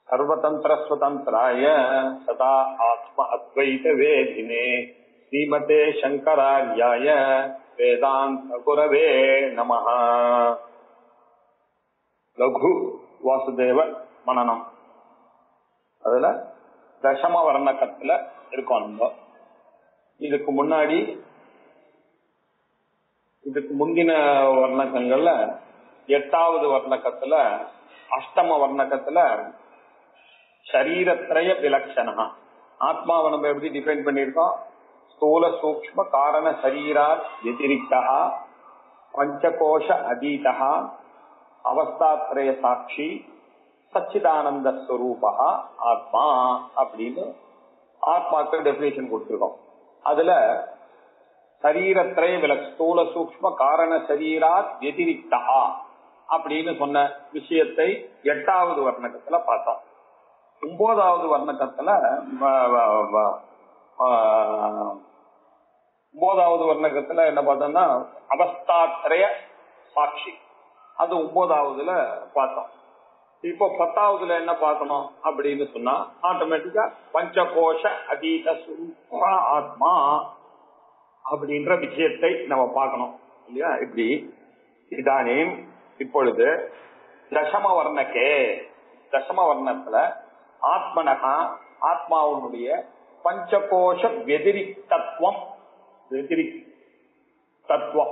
சர்வதந்திர சுதந்திராய சதா ஆத்ம அத்வைத வேதினே ஸ்ரீமதே சங்கராரியாய வேதாந்த குரவே நமஹ லகு வாசுதேவ மனனம் அதுல தசம வர்ணக்கத்துல இருக்கோம் நம்ம இதுக்கு முன்னாடி இதுக்கு முந்தின வர்ணக்கங்கள்ல எட்டாவது வர்ணக்கத்துல அஷ்டம வர்ணக்கத்துல சரீரத்ரய விலட்சணா ஆத்மாவை நம்ம எப்படி டிஃபைன் பண்ணியிருக்கோம் ஸ்தூல சூக்ம காரண சரீரார் வதிரிக்தா பஞ்சகோஷ அதீதா அவஸ்தாத்ரய சாட்சி சச்சிதானந்த ஸ்வரூபா ஆத்மா அப்படின்னு ஆத்மாக்கு டெபினேஷன் கொடுத்திருக்கோம் அதுல சரீரத்திரய விலக் ஸ்தூல சூக்ம காரண சரீராத் வதிரிக்தா அப்படின்னு சொன்ன விஷயத்தை எட்டாவது வர்ணகத்துல பார்த்தோம் ஒன்பதாவது வர்ணகத்துல ஒன்பதாவது வர்ணகத்துல என்ன பார்த்தோம்னா அவஸ்தாத்திரய சாட்சி அது ஒன்பதாவதுல பார்த்தோம் இப்போ பத்தாவதுல என்ன பார்க்கணும் அப்படின்னு சொன்னா ஆட்டோமேட்டிக்கா பஞ்சகோஷ அதீத ஆத்மா அப்படின்ற விஷயத்தை நம்ம பார்க்கணும் இல்லையா இப்படி இதானேம் இப்பொழுது தசம வர்ணக்கே தசம வர்ணத்துல ஆத்மனகா ஆத்மாவுடைய பஞ்சகோஷ வெதிரி தத்துவம் வெதிரி தத்துவம்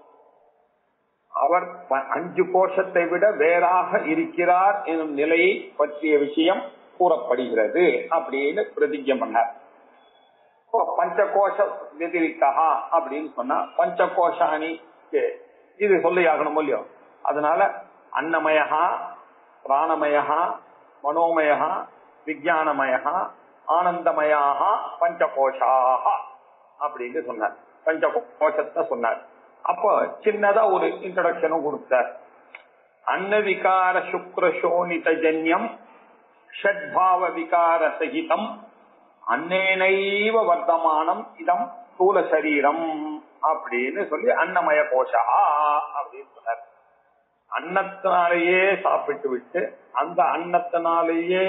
அவர் அஞ்சு கோஷத்தை விட வேறாக இருக்கிறார் எனும் நிலையை பற்றிய விஷயம் கூறப்படுகிறது அப்படின்னு பிரதிஜம் பண்ணார் பஞ்சகோஷ வெதிரிக்கா அப்படின்னு சொன்னா பஞ்சகோஷானி இது சொல்லி ஆகணும் இல்லையோ அதனால அன்னமயா பிராணமயா மனோமயா விஜயானமயா ஆனந்தமயாக பஞ்சகோஷாக அப்படின்னு சொன்னார் பஞ்சகோஷத்தை சொன்னார் அப்போ சின்னதா ஒரு இன்ட்ரடக்ஷனும் கொடுத்தார் அன்னவிகார சுக்ர சோனித ஜன்யம் ஷட்பாவ விகார சகிதம் அன்னேனைவ வர்த்தமானம் இதம் ஸ்தூல சரீரம் அப்படின்னு சொல்லி அன்னமய கோஷா அப்படின்னு சொன்னார் அன்னத்தினாலேயே சாப்பிட்டு விட்டு அந்த அன்னத்தினாலேயே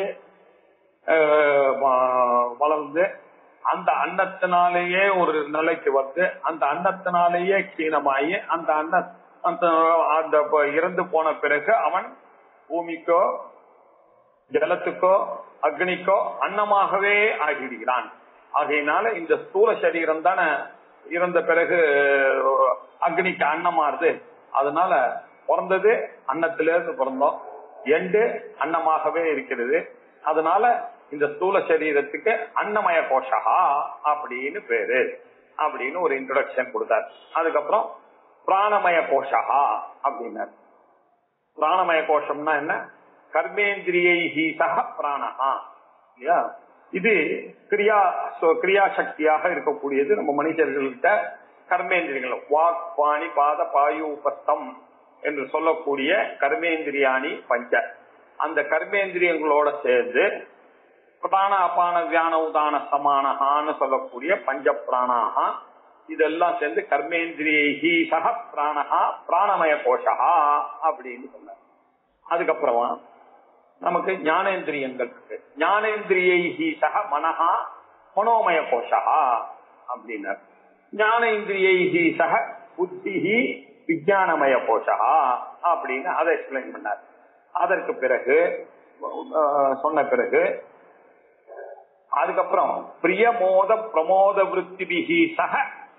வளர்ந்து அந்த அன்னத்தினாலேயே ஒரு நிலைக்கு வந்து அந்த அன்னத்தினாலேயே க்ஷீணமாயி அந்த அன்ன அந்த அந்த இறந்து போன பிறகு அவன் பூமிக்கோ ஜலத்துக்கோ அக்னிக்கோ அன்னமாகவே ஆகிவிடுகிறான் ஆகையினால இந்த ஸ்தூல சரீரம் தானே இறந்த பிறகு அக்னிக்கு அன்னமாறுது அதனால பிறந்தது அன்னத்திலிருந்து பிறந்தோம் எண்டு அன்னமாகவே இருக்கிறது அதனால இந்த ஸ்தூல சரீரத்துக்கு அன்னமய கோஷா அப்படின்னு பேரு அப்படின்னு ஒரு இன்ட்ரோடக்ஷன் கொடுத்தார் அதுக்கப்புறம் பிராணமய கோஷா அப்படின்னார் பிராணமய கோஷம்னா என்ன கர்மேந்திரியை சக பிராணஹா இல்லையா இது கிரியா கிரியா சக்தியாக இருக்கக்கூடியது நம்ம மனிதர்கள்கிட்ட கர்மேந்திரியங்கள் வாக் பாணி பாத பாயு உபஸ்தம் என்று சொல்லக்கூடிய கர்மேந்திரியாணி பஞ்ச அந்த கர்மேந்திரியங்களோட சேர்ந்து பிராண அபான வியான உதான சமானஹான்னு சொல்லக்கூடிய பஞ்ச பிராணாகா இதெல்லாம் சேர்ந்து கர்மேந்திரியை சக பிராணஹா பிராணமய கோஷா அப்படின்னு சொன்னார் அதுக்கப்புறமா நமக்கு ஞானேந்திரியங்கள் இருக்கு ஞானேந்திரியை சக மனஹா மனோமய கோஷா அப்படின்னார் ஞானேந்திரியை சக புத்தி விஜயானமய கோஷா அப்படின்னு அதை எக்ஸ்பிளைன் பண்ணார் அதற்கு பிறகு சொன்ன பிறகு அதுக்கப்புறம் பிரியமோத பிரமோத விற்த்திபிகி சக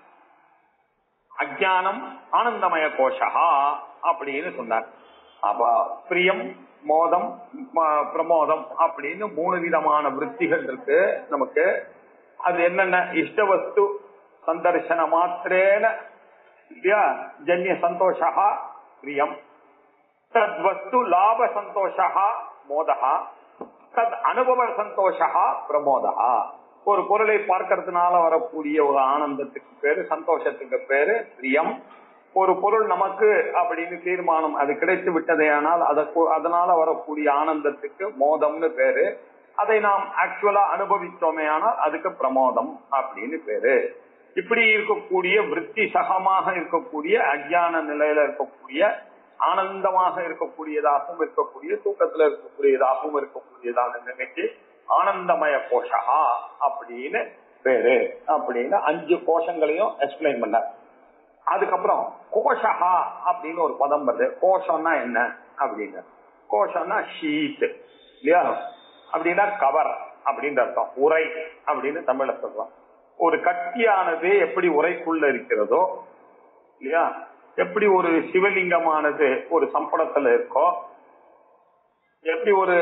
அஜானம் ஆனந்தமய கோஷா அப்படின்னு சொன்னார் அப்ப பிரியம் மோதம் பிரமோதம் அப்படின்னு மூணு விதமான விற்த்திகள் இருக்கு நமக்கு அது என்னென்ன இஷ்டவஸ்து சந்தர்சன மாத்திரேன இல்லையா ஜன்ய சந்தோஷா பிரியம் தத் வஸ்து லாப சந்தோஷா மோதா தத் அனுபவ சந்தோஷா பிரமோதா ஒரு பொருளை பார்க்கறதுனால வரக்கூடிய ஒரு ஆனந்தத்துக்கு பேரு சந்தோஷத்துக்கு பேரு பிரியம் ஒரு பொருள் நமக்கு அப்படின்னு தீர்மானம் அது கிடைத்து விட்டதே ஆனால் அதனால வரக்கூடிய ஆனந்தத்துக்கு மோதம்னு பேரு அதை நாம் ஆக்சுவலா அனுபவித்தோமே ஆனால் அதுக்கு பிரமோதம் அப்படின்னு பேரு இப்படி இருக்கக்கூடிய விற்பி சகமாக இருக்கக்கூடிய அஜான நிலையில இருக்கக்கூடிய ஆனந்தமாக இருக்கக்கூடியதாகவும் இருக்கக்கூடிய தூக்கத்துல இருக்கக்கூடியதாகவும் இருக்கக்கூடியதான நினைச்சு ஆனந்தமய கோஷகா அப்படின்னு பேரு அப்படின்னு அஞ்சு கோஷங்களையும் எக்ஸ்பிளைன் பண்ணார் அதுக்கப்புறம் கோஷகா அப்படின்னு ஒரு பதம் வருது கோஷம்னா என்ன அப்படின்னு கோஷம்னா ஷீட் இல்லையா அப்படின்னா கவர் அப்படின்னு அர்த்தம் உரை அப்படின்னு தமிழ்ல சொல்றோம் ஒரு கட்டியானது எப்படி உரைக்குள்ள இருக்கிறதோ இல்லையா எப்படி ஒரு சிவலிங்கமானது ஒரு சம்பளத்துல இருக்கோ எப்படி ஒரு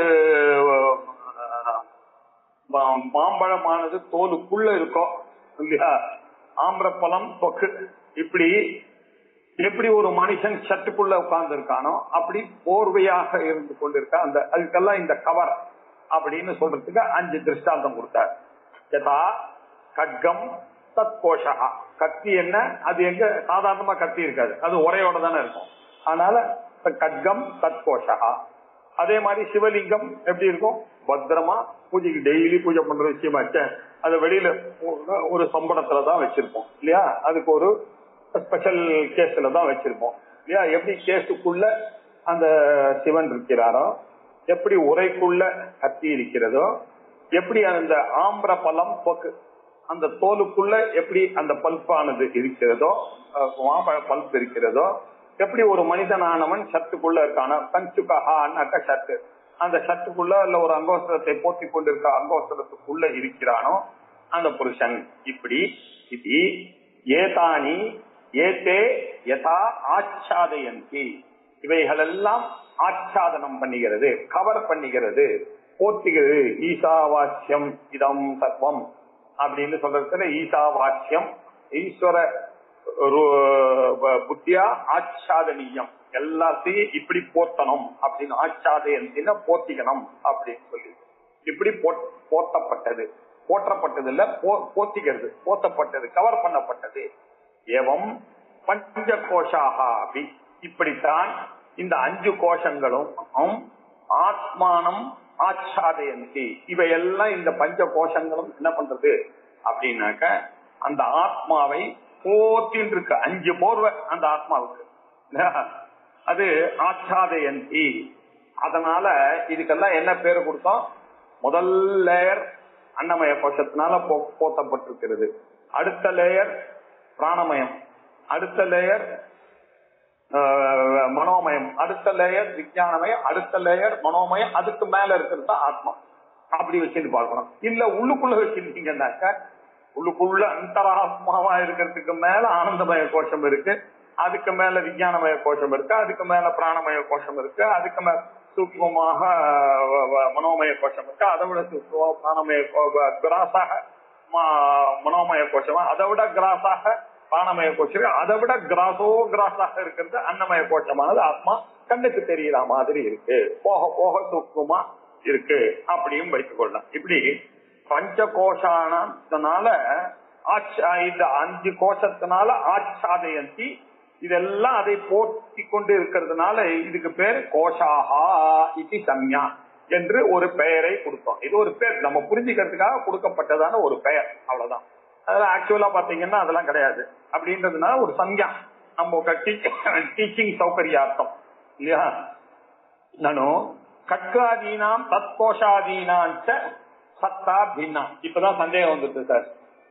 அஹ், மாம்பழமானது தோலுக்குள்ள இருக்கோ இல்லையா ஆம்பரப்பழம் தொக்கு இப்படி எப்படி ஒரு மனுஷன் சட்டுக்குள்ள உட்கார்ந்து இருக்கானோ அப்படி போர்வையாக இருந்து கொண்டிருக்க அந்த அதுக்கெல்லாம் இந்த கவர் அப்படின்னு சொல்றதுக்கு அஞ்சு திருஷ்டாந்தம் கொடுத்தார் யதா கட்கம் தத் கோஷகா கத்தி என்ன அது எங்க சாதாரணமா கத்தி இருக்காது அது உரையோட தானே இருக்கும் அதனால கட்கம் தத் கோஷகா அதே மாதிரி சிவலிங்கம் எப்படி இருக்கும் பத்திரமா பூஜைக்கு டெய்லி பூஜை பண்ற விஷயமா அதை வெளியில ஒரு சம்பளத்துல தான் வச்சிருப்போம் இல்லையா அதுக்கு ஒரு ஸ்பெஷல் கேஸ்ல தான் வச்சிருப்போம் இல்லையா எப்படி கேஸுக்குள்ள அந்த சிவன் இருக்கிறாரோ எப்படி உரைக்குள்ள கத்தி இருக்கிறதோ எப்படி அந்த ஆம்பர பழம் பொக்கு அந்த தோலுக்குள்ள எப்படி அந்த பல்பானது இருக்கிறதோ அஹ், மாம்பழ பல்ப் இருக்கிறதோ எப்படி ஒரு மனிதனானவன் சத்துக்குள்ள இருக்கான கஞ்சுகஹான்னாக்க சத்து அந்த சத்துக்குள்ள இல்ல ஒரு அங்கோஸ்திரத்தை போத்தி கொண்டிருக்க அங்கோஸ்திரத்துக்குள்ள இருக்கிறானோ அந்த புருஷன் இப்படி இது ஏதானி ஏதே யதா ஆச்சாதயந்தி இவைகளெல்லாம் ஆச்சாதனம் பண்ணுகிறது கவர் பண்ணுகிறது போற்றுகிறது ஈசாவாஸ்யம் இதம் சர்வம் அப்படின்னு சொல்றதுல ஈசாவாஸ்யம் ஈஸ்வர ரு- புத்தியா ஆச்சாதனீயம் எல்லாத்தையும் இப்படி போத்தணும் அப்படின்னு ஆச்சாதயந்தின போத்திக்கணும் அப்படின்னு சொல்லி இப்படி போட்- போத்தப்பட்டது போற்றப்பட்டது இல்ல போ- போத்திக்கிறது போத்தப்பட்டது கவர் பண்ணப்பட்டது ஏவம் பஞ்ச கோஷாக அபி இப்படித்தான் இந்த அஞ்சு கோஷங்களும் ஆம், ஆத்மானம் ஆச்சாதயந்தி இவையெல்லாம் இந்த பஞ்ச கோஷங்களும் என்ன பண்றது அப்படின்னாக்க அந்த ஆத்மாவை போத்தின்னு இருக்கு அஞ்சு போர்வை அந்த ஆத்மாவுக்கு அது ஆச்சாதயந்தி அதனால இதுக்கெல்லாம் என்ன பேரு கொடுத்தோம் முதல் லேயர் அன்னமய கோஷத்தினால போ- போத்தப்பட்டிருக்கிறது அடுத்த லேயர் பிராணமயம் அடுத்த லேயர் மனோமயம் அடுத்த லேயர் விஞ்ஞானமயம் அடுத்த லேயர் மனோமயம் அதுக்கு மேல இருக்கிறது தான் ஆத்மா அப்படி வச்சுட்டு பார்க்கணும் இல்ல உள்ளுக்குள்ள வச்சிருக்கீங்கன்னாக்க உள்ளுக்குள்ள அந்தராத்மாவா இருக்கிறதுக்கு மேல ஆனந்தமய கோஷம் இருக்கு அதுக்கு மேல விஞ்ஞானமய கோஷம் இருக்கு அதுக்கு மேல பிராணமய கோஷம் இருக்கு அதுக்கு மேல சூக்மமாக வ- வ- மனோமய கோஷம் இருக்கு அதை விட சூக்மமா பிராணமய கோ- வ- கிராஸாக ம- மனோமய கோஷமா அதை விட கிராஸாக பிராணமய கோஷம் இருக்கு. அதை விட கிராஸோ கிராஸாக இருக்கிறது அன்னமய கோஷமானது ஆத்மா கண்ணுக்கு தெரியற மாதிரி இருக்கு போக போக சூக்மமா இருக்கு அப்படியும் வைத்துக் கொள்ளலாம் இப்படி பஞ்ச கோஷானத்தினால ஆச்சா இந்த அஞ்சு கோஷத்தினால ஆச்சாதயந்தி இதெல்லாம் அதை போற்றி கொண்டு இருக்கிறதுனால இதுக்கு பேர் கோஷாஹா இது சம்யா என்று ஒரு பெயரை கொடுத்தோம் இது ஒரு பேர் நம்ம புரிஞ்சுக்கிறதுக்காக கொடுக்கப்பட்டதான ஒரு பெயர் அவ்வளவுதான் அதெல்லாம் ஆக்சுவலா பாத்தீங்கன்னா அதெல்லாம் கிடையாது அப்படின்றதுனால ஒரு சம்யா நம்ம டீச்சிங் சௌகரியார்த்தம் இல்லையா நானும் கட்காதீனாம் தத்கோஷாதீனாச்ச சத்தா பின்னா இப்பதான் சந்தேகம் வந்துட்டு சார்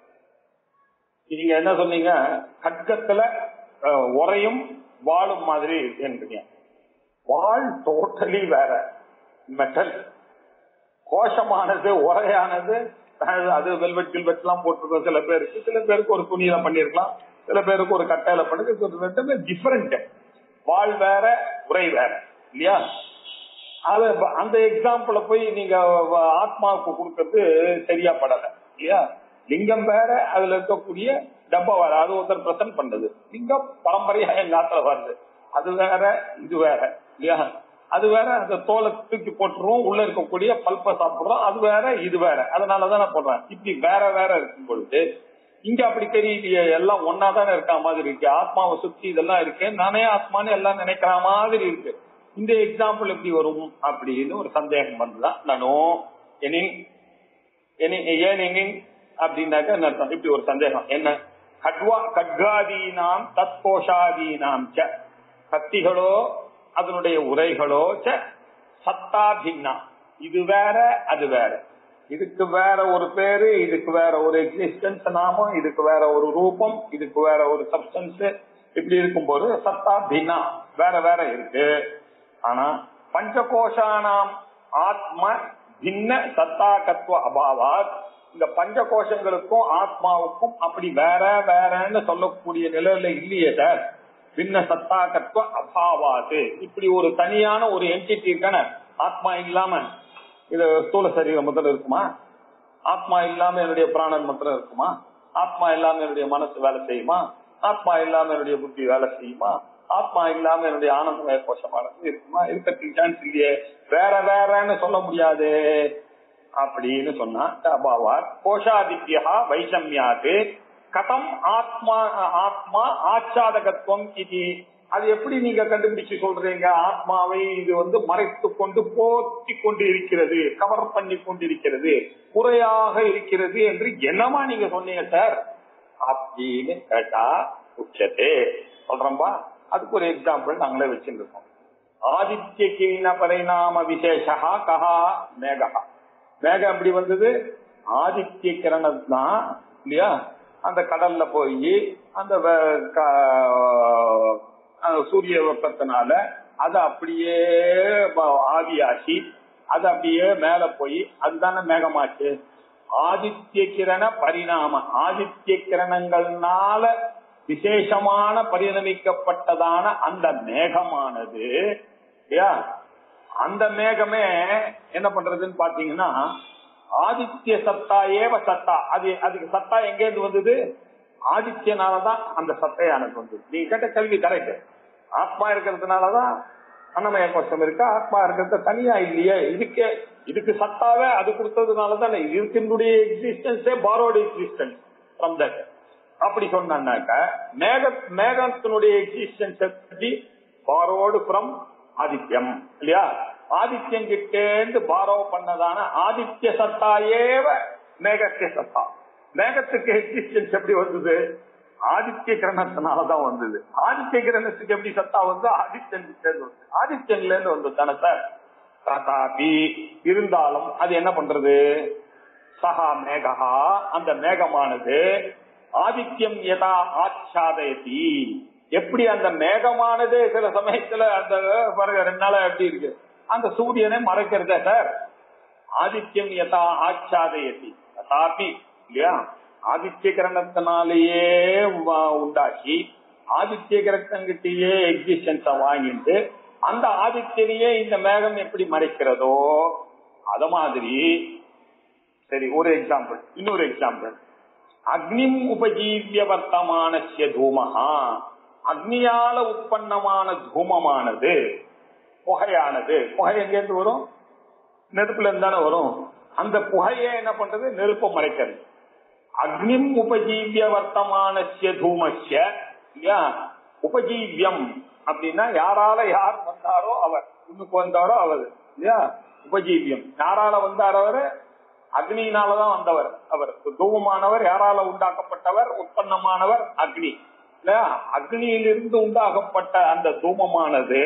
நீங்க என்ன சொன்னீங்க கட்கத்துல அஹ், உரையும் வாழும் மாதிரி இருக்குன்றீங்க வாள் டோட்டலி வேற மெட்டல் கோஷமானது உரையானது அது- அது வெல்வெட் கில்வெட் எல்லாம் போட்டிருக்கோம் சில பேருக்கு சில பேருக்கு ஒரு துணியில பண்ணிருக்கலாம் சில பேருக்கு ஒரு கட்டையில பண்ணி ரெண்டுமே டிஃபரெண்ட் வாள் வேற உரை வேற இல்லையா அது ப- அந்த எக்ஸாம்பிள போய் நீங்க வ- ஆத்மாவுக்கு கொடுக்கறது சரியா படல இல்லையா லிங்கம் வேற அதுல இருக்கக்கூடிய டப்பா வேற அது ஒருத்தர் பிரசன்ட் பண்றது லிங்கம் பரம்பரையா எங்க ஆத்துல வருது அது வேற இது வேற இல்லையா அது வேற அந்த தோலை தூக்கி போட்டுருவோம் உள்ள இருக்கக்கூடிய பல்ப சாப்பிடுறோம் அது வேற இது வேற அதனாலதான் நான் போடுறேன் இப்படி வேற வேற இருக்கும் பொழுது இங்க அப்படி தெரியலையே எல்லாம் ஒன்னா தானே இருக்க மாதிரி இருக்கு ஆத்மாவை சுத்தி இதெல்லாம் இருக்கு நானே ஆத்மான்னு எல்லாம் நினைக்கிற மாதிரி இருக்கு இந்த எக்ஸாம்பிள் எப்படி வரும் அப்படின்னு ஒரு சந்தேகம் வந்துதான் நானும் எனின் எனி- ஏன் எனின் அப்படின்னாக்க என்ன அர்த்தம் இப்படி ஒரு சந்தேகம் என்ன கட்வா கட்காதீனாம் தத்கோஷாதீனாம் ச கத்திகளோ அதனுடைய உரைகளோ ச சத்தா பின்னா இது வேற அது வேற இதுக்கு வேற ஒரு பேரு இதுக்கு வேற ஒரு எக்ஸிஸ்டன்ஸ் நாமம் இதுக்கு வேற ஒரு ரூபம் இதுக்கு வேற ஒரு சப்ஸ்டன்ஸ் இப்படி இருக்கும்போது சத்தா பின்னா வேற வேற இருக்கு ஆனா பஞ்சகோஷானாம் ஆத்ம பின்ன சத்தாகத்துவ அபாவாத் இந்த பஞ்ச கோஷங்களுக்கும் ஆத்மாவுக்கும் அப்படி வேற வேறன்னு சொல்லக்கூடிய நிலையில இல்லையே சார் பின்ன சத்தாகத்துவ அபாவாது இப்படி ஒரு தனியான ஒரு என்டிட்டி இருக்கான ஆத்மா இல்லாம இது ஸ்தூல சரீரம் முதல்ல இருக்குமா ஆத்மா இல்லாம என்னுடைய பிராணன் மாத்திரம் இருக்குமா ஆத்மா இல்லாம என்னுடைய மனசு வேலை செய்யுமா ஆத்மா இல்லாம என்னுடைய புத்தி வேலை செய்யுமா ஆத்மா இல்லாம என்னுடைய ஆனந்தமய கோஷமானது இருக்குமா இருக்கிறதுக்கு சான்ஸ் இல்லையே வேற வேறன்னு சொல்ல முடியாது அப்படின்னு சொன்னா அபாவார் கோஷாதித்யா வைஷமியாது கதம் ஆத்மா ஆத்மா ஆச்சாதகத்துவம் இது அது எப்படி நீங்க கண்டுபிடிச்சு சொல்றீங்க ஆத்மாவை இது வந்து மறைத்து கொண்டு போத்தி கொண்டு இருக்கிறது கவர் பண்ணி கொண்டிருக்கிறது குறையாக இருக்கிறது என்று என்னமா நீங்க சொன்னீங்க சார் அப்படின்னு கேட்டா உச்சத்தே சொல்றோம்பா அதுக்கு ஒரு எக்ஸாம்பிள் நாங்களே வச்சிருக்கோம் ஆதித்ய கிண்ண பரிணாம விசேஷா கஹா மேகா மேகம் எப்படி வந்தது ஆதித்ய கிரணம் தான் இல்லையா அந்த கடல்ல போய் அந்த வெ- க- அஹ் சூரிய வெப்பத்தினால அது அப்படியே ப- ஆவியாகி அது அப்படியே மேல போய் அதுதானே மேகமாச்சு ஆதித்ய கிரண பரிணாம ஆதித்ய கிரணங்கள்னால விசேஷமான பரிணமிக்கப்பட்டதான அந்த மேகமானது இல்லையா அந்த மேகமே என்ன பண்றதுன்னு பாத்தீங்கன்னா ஆதித்ய சத்தா ஏவ சத்தா அது அதுக்கு சத்தா எங்க இருந்து வந்தது ஆதித்யனாலதான் அந்த சத்தையானது வந்தது நீங்க கேட்ட கேள்வி கரெக்ட் ஆத்மா இருக்கிறதுனாலதான் அன்னமய கோஷம் இருக்கு ஆத்மா இருக்கிறது தனியா இல்லையே இதுக்கே இதுக்கு சத்தாவே அது கொடுத்ததுனாலதான் இதுக்கினுடைய எக்ஸிஸ்டன்ஸே பாரோடு எக்ஸிஸ்டன்ஸ் ஃப்ரம் தட் அப்படி சொன்னாக்க மேக மேகத்தினுடைய எக்ஸிஸ்டன்ஸ் பற்றி பாரோடு ஃப்ரம் ஆதித்யம் இல்லையா ஆதித்யம் கிட்டேந்து பாரோ பண்ணதான ஆதித்ய சத்தா ஏவ மேகத்திய சத்தா மேகத்துக்கு எக்ஸிஸ்டன்ஸ் எப்படி வந்தது ஆதித்ய கிரணத்தினாலதான் வந்தது ஆதித்ய கிரணத்துக்கு எப்படி சத்தா வந்து ஆதித்யன் கிட்ட இருந்து வந்தது ஆதித்யன்ல இருந்து வந்தது தானே சார் ததாபி இருந்தாலும் அது என்ன பண்றது சஹா மேகா அந்த மேகமானது ஆதித்யம் யதா ஆச்சாதயதி எப்படி அந்த மேகமானது சில சமயத்துல அந்த பாருங்க ரெண்டு நாளா எப்படி இருக்கு அந்த சூரியனை மறைக்கிறதே சார் ஆதித்யம் யதா ஆச்சாதயதி ததாபி இல்லையா ஆதித்ய கிரணத்தினாலேயே வ- உண்டாக்கி ஆதித்ய கிரகங்கிட்டயே எக்ஸிஸ்டன்ஸ வாங்கிட்டு அந்த ஆதித்யனையே இந்த மேகம் எப்படி மறைக்கிறதோ அத மாதிரி சரி ஒரு எக்ஸாம்பிள் இன்னொரு எக்ஸாம்பிள் அக்னிம் உபஜீவிய வர்த்தமானசிய தூமஹா அக்னியால உற்பத்தமான தூமமானது புகையானது புகை எங்கேருந்து வரும் நெருப்புல இருந்து தானே வரும் அந்த புகையை என்ன பண்றது நெருப்பை மறைக்கிறது அக்னிம் உபஜீவிய வர்த்தமானசிய தூமஸ்ய இல்லையா உபஜீவியம் அப்படின்னா யாரால யார் வந்தாரோ அவர் இன்னுக்கு வந்தாரோ அவர் இல்லையா உபஜீவியம் யாரால வந்தார் அவர் அக்னியினாலதான் வந்தவர் அவர் தூவமானவர் யாரால உண்டாக்கப்பட்டவர் உற்பத்தமானவர் அக்னி இல்லையா அக்னியிலிருந்து உண்டாகப்பட்ட அந்த தூமமானது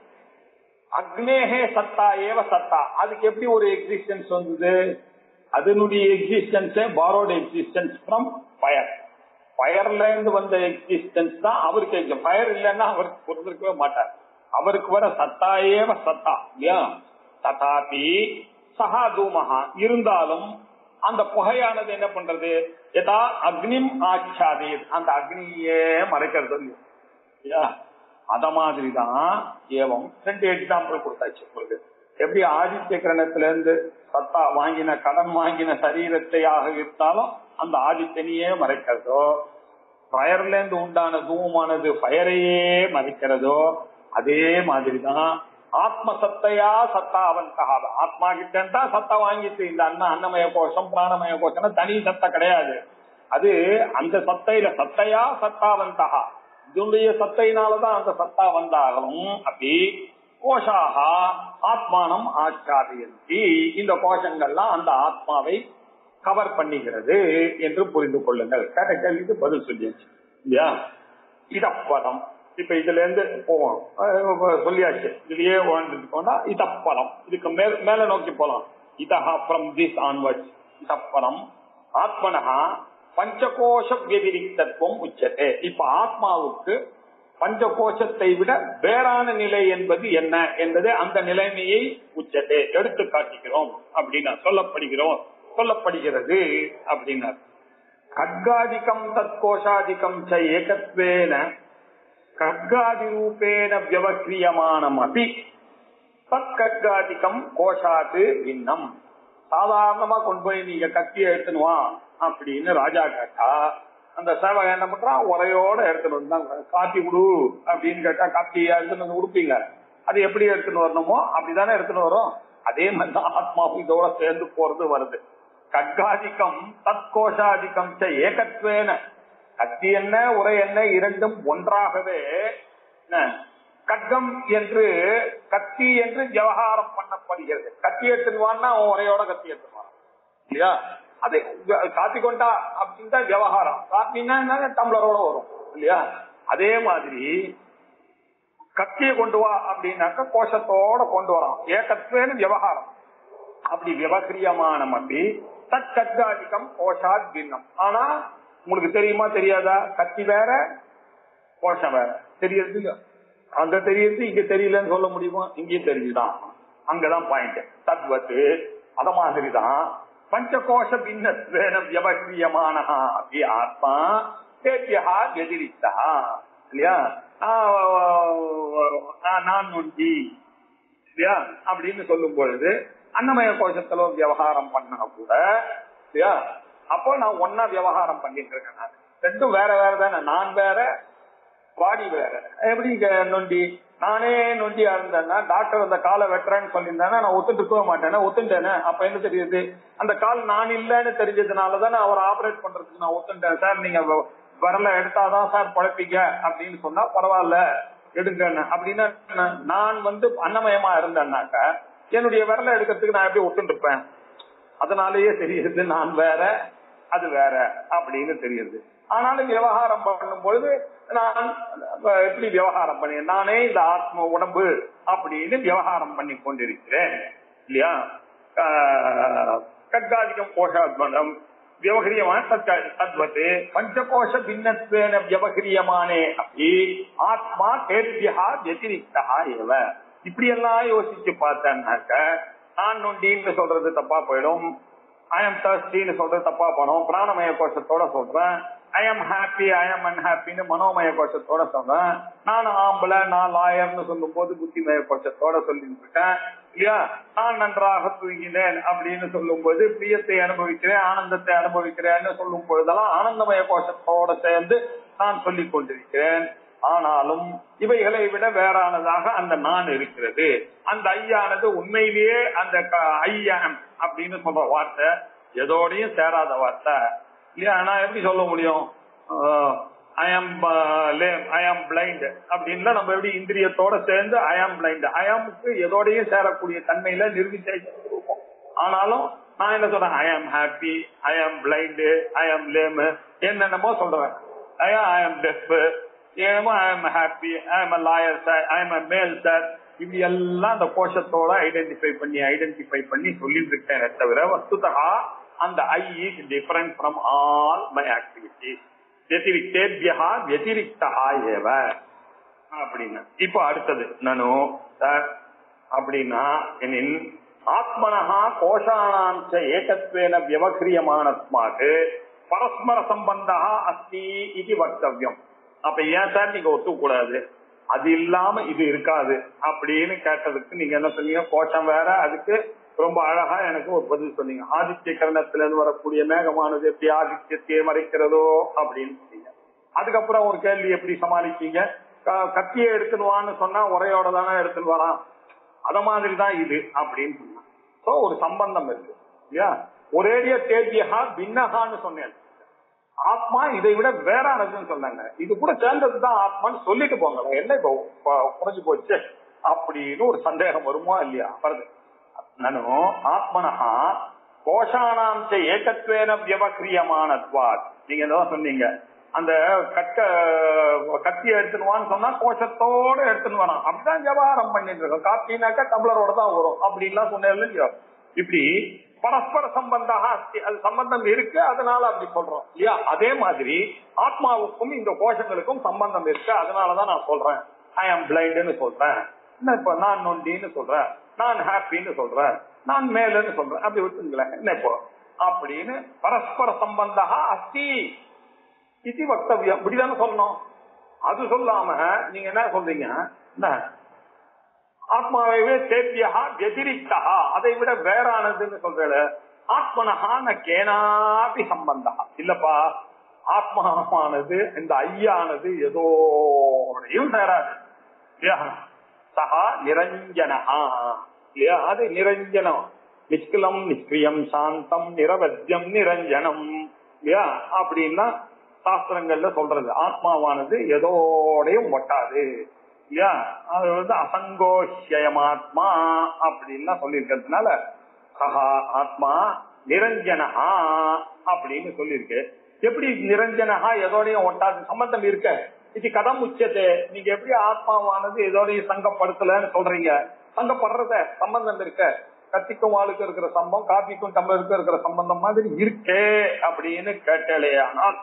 அக்னேகே சத்தா ஏவ சத்தா அதுக்கு எப்படி ஒரு எக்ஸிஸ்டன்ஸ் வந்தது அதனுடைய எக்ஸிஸ்டன்ஸே பாரோட எக்ஸிஸ்டன்ஸ் ஃப்ரம் ஃபயர் ஃபயர்ல இருந்து வந்த எக்ஸிஸ்டன்ஸ் தான் அவருக்கு ஃபயர் இல்லைன்னா அவருக்கு பொறுத்திருக்கவே மாட்டார் அவருக்கு வர சத்தா ஏவ சத்தா இல்லையா ததாபி சஹா தூமஹா இருந்தாலும் அந்த புகையானது என்ன பண்றது எதா அக்னிம் ஆச்சாதி அந்த அக்னியே மறைக்கிறது இல்லையா இல்லையா? அத மாதிரிதான் ஏவம் ரெண்டு எக்ஸாம்பிள் கொடுத்தாச்சு உங்களுக்கு எப்படி ஆதித்ய கிரணத்துல இருந்து சத்தா வாங்கின கடன் வாங்கின சரீரத்தையாக இருந்தாலும் அந்த ஆதித்யனையே மறைக்கிறதோ ஃபயர்ல இருந்து உண்டான தூமானது ஃபயரையே மறைக்கிறதோ அதே மாதிரிதான் ஆத்ம சத்தையா சத்தாவந்தா ஆத்மா கிட்ட இருந்தா சத்தா வாங்கிட்டு இந்த அண்ணா அன்னமய கோஷம் பிராணமய கோஷம் தனி சத்த கிடையாது அது அந்த சத்தையில சத்தையா சத்தாவந்தா இதனுடைய சத்தையினாலதான் அந்த சத்தா வந்தாலும் அப்படி கோஷாகா ஆத்மானம் ஆச்சாரியந்தி இந்த கோஷங்கள்லாம் அந்த ஆத்மாவை கவர் பண்ணுகிறது என்று புரிந்து கொள்ளுங்கள் கேட்ட கேள்விக்கு பதில் சொல்லியாச்சு இல்லையா இடப்பதம் இப்ப இதுல இருந்து போவோம் அஹ் இப்ப சொல்லியாச்சு இதுலயே வாழ்ந்துட்டோம்னா இதப்பலம் இதுக்கு மேல் மேல நோக்கி போலாம் இதஹா ஃப்ரம் திஸ் ஆன்வர்ட்ஸ் இதப்பலம் ஆத்மனஹா பஞ்சகோஷ व्यतिरिक्तத்துவம் உச்சதே இப்ப ஆத்மாவுக்கு பஞ்சகோஷத்தை விட வேறான நிலை என்பது என்ன என்பது அந்த நிலைமையை உச்சத்தை எடுத்து காட்டுகிறோம் அப்படின்னா சொல்லப்படுகிறோம் சொல்லப்படுகிறது அப்படின்னார் கட்காதிகம் தத்கோஷாதிகம் ச ஏகத்வேன கட்காதி ரூபேன வியவக்கிரியமானம் அபி தற்கட்காதிகம் கோஷாத்து பின்னம் சாதாரணமா கொண்டு போய் நீங்க கத்தியை எடுத்துன்னு வா அப்படின்னு ராஜா கேட்டா அந்த சேவகன் என்ன பண்றான் உரையோட எடுத்துட்டு வந்தாங்க காப்பி கொடு அப்படின்னு கேட்டா காப்பி எடுத்துட்டு வந்து கொடுப்பீங்க அது எப்படி எடுத்துன்னு வரணுமோ அப்படிதானே எடுத்துன்னு வரும் அதே மாதிரிதான் ஆத்மாவும் இதோட சேர்ந்து போறது வருது கட்காதிக்கம் தற்கோஷாதிக்கம் ச ஏகத்வேன கத்தி என்ன உரை என்ன இரண்டும் ஒன்றாகவே என்ன, கட்கம் என்று கத்தி என்று விவகாரம் பண்ணப்படுகிறது கத்தி எடுத்துன்னு அவன் உரையோட கத்தி எடுத்துவான் இல்லையா அது காப்பி கொண்டா அப்படின்னு தான் விவகாரம் காப்பின்னா என்ன டம்ளரோட வரும் இல்லையா அதே மாதிரி கத்தியை கொண்டு வா அப்படின்னாக்க கோஷத்தோட கொண்டு வரான் ஏகத்வேன்னு விவகாரம் அப்படி விவகிரியமான அப்படி தற்கத்காதிகம் கோஷாத் பின்னம் ஆனா உங்களுக்கு தெரியுமா தெரியாதா கத்தி வேற கோஷம் வேற தெரியுது இல்ல அங்க தெரியுது இங்க தெரியலன்னு சொல்ல முடியுமா இங்கேயும் தெரிஞ்சுதான் அங்கதான் பாயிண்ட் தத்வத்து அத மாதிரிதான் பஞ்சகோஷ பின்னத்வேன வியவகிரியமான அப்படி ஆத்மா தேத்தியா எதிரித்தா இல்லையா ஆஹ் நான் நொண்டி இல்லையா அப்படின்னு சொல்லும் பொழுது அன்னமய கோஷத்துல விவகாரம் பண்ணா கூட இல்லையா அப்போ நான் ஒன்னா விவகாரம் பண்ணிட்டு இருக்கேன் நான் ரெண்டும் வேற வேற தானே நான் வேற பாடி வேற எப்படி இங்க நொண்டி நானே நொண்டியா இருந்தேன்னா டாக்டர் அந்த காலை வெட்டுறேன்னு சொல்லியிருந்தேன்னா நான் ஒத்துட்டு போக மாட்டேனே ஒத்துட்டேனே அப்ப என்ன தெரியுது அந்த கால் நான் இல்லைன்னு தெரிஞ்சதுனாலதான் அவர் ஆபரேட் பண்றதுக்கு நான் ஒத்துட்டேன் சார் நீங்க வ- விரல எடுத்தாதான் சார் பழப்பிக்க அப்படின்னு சொன்னா பரவாயில்ல எடுங்க அப்படின்னா என்ன? நான் வந்து அன்னமயமா இருந்தேன்னாக்க என்னுடைய விரல எடுக்கிறதுக்கு நான் எப்படி ஒத்துட்டு இருப்பேன் அதனாலேயே தெரியுது நான் வேற அது வேற அப்படின்னு தெரியுது ஆனாலும் விவகாரம் பண்ணும் பொழுது நான் எப்படி விவகாரம் பண்ணி நானே இந்த ஆத்ம உடம்பு அப்படின்னு விவகாரம் பண்ணி கொண்டிருக்கிறேன் இல்லையா ஆஹ் கட்காதிகம் கோஷாத்மனம் வியவகிரியமான தத்க- தத்வத்து பஞ்சகோஷ பின்னத்வேன வியவகிரியமானே அப்படி ஆத்மா தேர்வியா வத்திரிக்தா ஏவ இப்படி எல்லாம் யோசிச்சு பார்த்தேன்னாக்க நான் நொண்டின்னு சொல்றது தப்பா போயிடும் ஐ எம் தர்ஸ்டின்னு சொல்றது தப்பா போனோம் பிராணமய கோஷத்தோட சொல்றேன் I am happy I am அன்ஹாப்பின்னு மனோமய கோஷத்தோட சொல்றேன் நான் ஆம்பளை நான் லாயர்னு சொல்லும் போது புத்திமய கோஷத்தோட சொல்லிட்டு இருக்கேன் இல்லையா நான் நன்றாக தூங்கினேன் அப்படின்னு சொல்லும் போது பிரியத்தை அனுபவிக்கிறேன் ஆனந்தத்தை அனுபவிக்கிறேன்னு சொல்லும் பொழுதெல்லாம் ஆனந்தமய கோஷத்தோட சேர்ந்து நான் சொல்லிக் கொண்டிருக்கிறேன் ஆனாலும் இவைகளை விட வேறானதாக அந்த நான் இருக்கிறது அந்த ஐயானது உண்மையிலேயே அந்த ஐயாம் அப்படின்னு சொல்ற வார்த்தை எதோடையும் சேராத வார்த்தை இல்லையா நான் எப்படி சொல்ல முடியும் ஐ ஆம் லேம் ஐ ஆம் பிளைண்ட் அப்படின்னா நம்ம எப்படி இந்திரியத்தோட சேர்ந்து ஐ ஆம் பிளைண்ட் ஐ ஆமுக்கு எதோடையும் சேரக்கூடிய தன்மையில நிர்விசேஷம் ஆனாலும் நான் என்ன சொல்றேன் ஐ ஆம் ஹாப்பி ஐ ஆம் பிளைண்ட் ஐ ஆம் லேம் என்னென்னமோ சொல்றேன் ஐ ஆம் def ஏமோ I am happy I ஆம் லாயர் சார் ஐ ஆம் மேல் சார் இப்படி எல்லாம் அந்த கோஷத்தோட ஐடென்டிஃபை பண்ணி ஐடென்டிஃபை பண்ணி சொல்லிட்டு இருக்கேன் தவிர வஸ்துதா அந்த I is different from all my activities வெத்திரிக்தேபியா வெத்திரிக்தா ஏவ அப்படின்னு இப்போ அடுத்தது நானு சார் அப்படின்னா எனின் ஆத்மனஹா கோஷாணாம் ச ஏகத்வேன வியவகிரியமானத்மாக்கு பரஸ்பர சம்பந்தா அஸ்தி இது வக்தவ்யம் அப்ப ஏன் சார் நீங்க ஒத்துக்கூடாது அது இல்லாம இது இருக்காது அப்படின்னு கேட்டதுக்கு நீங்க என்ன சொன்னீங்க கோஷம் வேற அதுக்கு ரொம்ப அழகா எனக்கு ஒரு பதில் சொன்னீங்க ஆதித்ய கரணத்துல இருந்து வரக்கூடிய மேகமானது எப்படி ஆதித்யத்தையே மறைக்கிறதோ அப்படின்னு சொன்னீங்க அதுக்கப்புறம் ஒரு கேள்வி எப்படி சமாளிச்சீங்க க- கத்தியை எடுத்துடுவான்னு சொன்னா உரையோட தானே எடுத்துட்டு வரான் அத மாதிரி தான் இது அப்படின்னு சொன்னான் சோ ஒரு சம்பந்தம் இருக்கு இல்லையா ஒரேடிய தேத்தியகா பின்னகான்னு சொன்னேன் ஆத்மா இதை விட வேறானதுன்னு சொன்னாங்க இது கூட சேர்ந்ததுதான் ஆத்மான்னு சொல்லிட்டு போங்க என்ன இப்போ ப- குறைஞ்சு போச்சு அப்படின்னு ஒரு சந்தேகம் வருமா இல்லையா வருது நனு ஆத்மனஹா கோஷானாம் ச ஏகத்வேன வியவக்கிரியமானத்வாத் நீங்க என்ன சொன்னீங்க அந்த கட்ட கத்தியை எடுத்துனுவான்னு சொன்னா கோஷத்தோட எடுத்துன்னு வரான் அப்படிதான் விவகாரம் பண்ணிட்டு இருக்கோம் காப்பினாக்கா டம்ளரோட தான் வரும் அப்படின்லாம் சொன்னேன் இல்லையோ இப்படி பரஸ்பர சம்பந்தா அஸ்தி அது சம்பந்தம் இருக்கு அதனால அப்படி சொல்றோம் இல்லையா அதே மாதிரி ஆத்மாவுக்கும் இந்த கோஷங்களுக்கும் சம்பந்தம் இருக்கு அதனாலதான் நான் சொல்றேன் ஐ ஆம் பிளைண்டுன்னு சொல்றேன் என்ன இப்ப நான் நொண்டின்னு சொல்றேன் நான் ஹாப்பின்னு சொல்றேன் நான் மேலுன்னு சொல்றேன் அப்படி விட்டுங்களேன் என்ன இப்போ அப்படின்னு பரஸ்பர சம்பந்தா அஸ்தி இது வக்தவியம் இப்படிதானே சொல்லணும் அது சொல்லாம நீங்க என்ன சொல்றீங்க என்ன ஆத்மாவைவே சேத்தியா வெதிரிக்தா அதை விட வேறானதுன்னு சொல்ற ஆத்மனஹான கேனாபி சம்பந்தா இல்லப்பா ஆத்மாவானது இந்த ஐயானது ஏதோடையும் சேராது இல்லையா சஹா நிரஞ்சனஹா இல்லையா அது நிரஞ்சனம் நிஷ்கிலம் நிஷ்கிரியம் சாந்தம் நிரவத்தியம் நிரஞ்சனம் இல்லையா அப்படின்னா சாஸ்திரங்கள்ல சொல்றது ஆத்மாவானது எதோடையும் ஒட்டாது இல்லையா அது வந்து அசங்கோஷயமாத்மா அப்படின்லாம் சொல்லியிருக்கிறதுனால சஹா ஆத்மா நிரஞ்சனஹா அப்படின்னு சொல்லியிருக்கு எப்படி நிரஞ்சனஹா எதோடையும் ஒட்டாது சம்பந்தம் இருக்க இது கதம் உச்சத்தை நீங்க எப்படி ஆத்மாவானது எதோடையும் சங்கப்படுத்தலன்னு சொல்றீங்க சங்கப்படுறத சம்பந்தம் இருக்க கத்திக்கும் ஆளுக்கு இருக்கிற சம்பந்தம் காப்பிக்கும் டம்ளருக்கும் இருக்கிற சம்பந்தம் மாதிரி இருக்கே அப்படின்னு கேட்டலே ஆனால்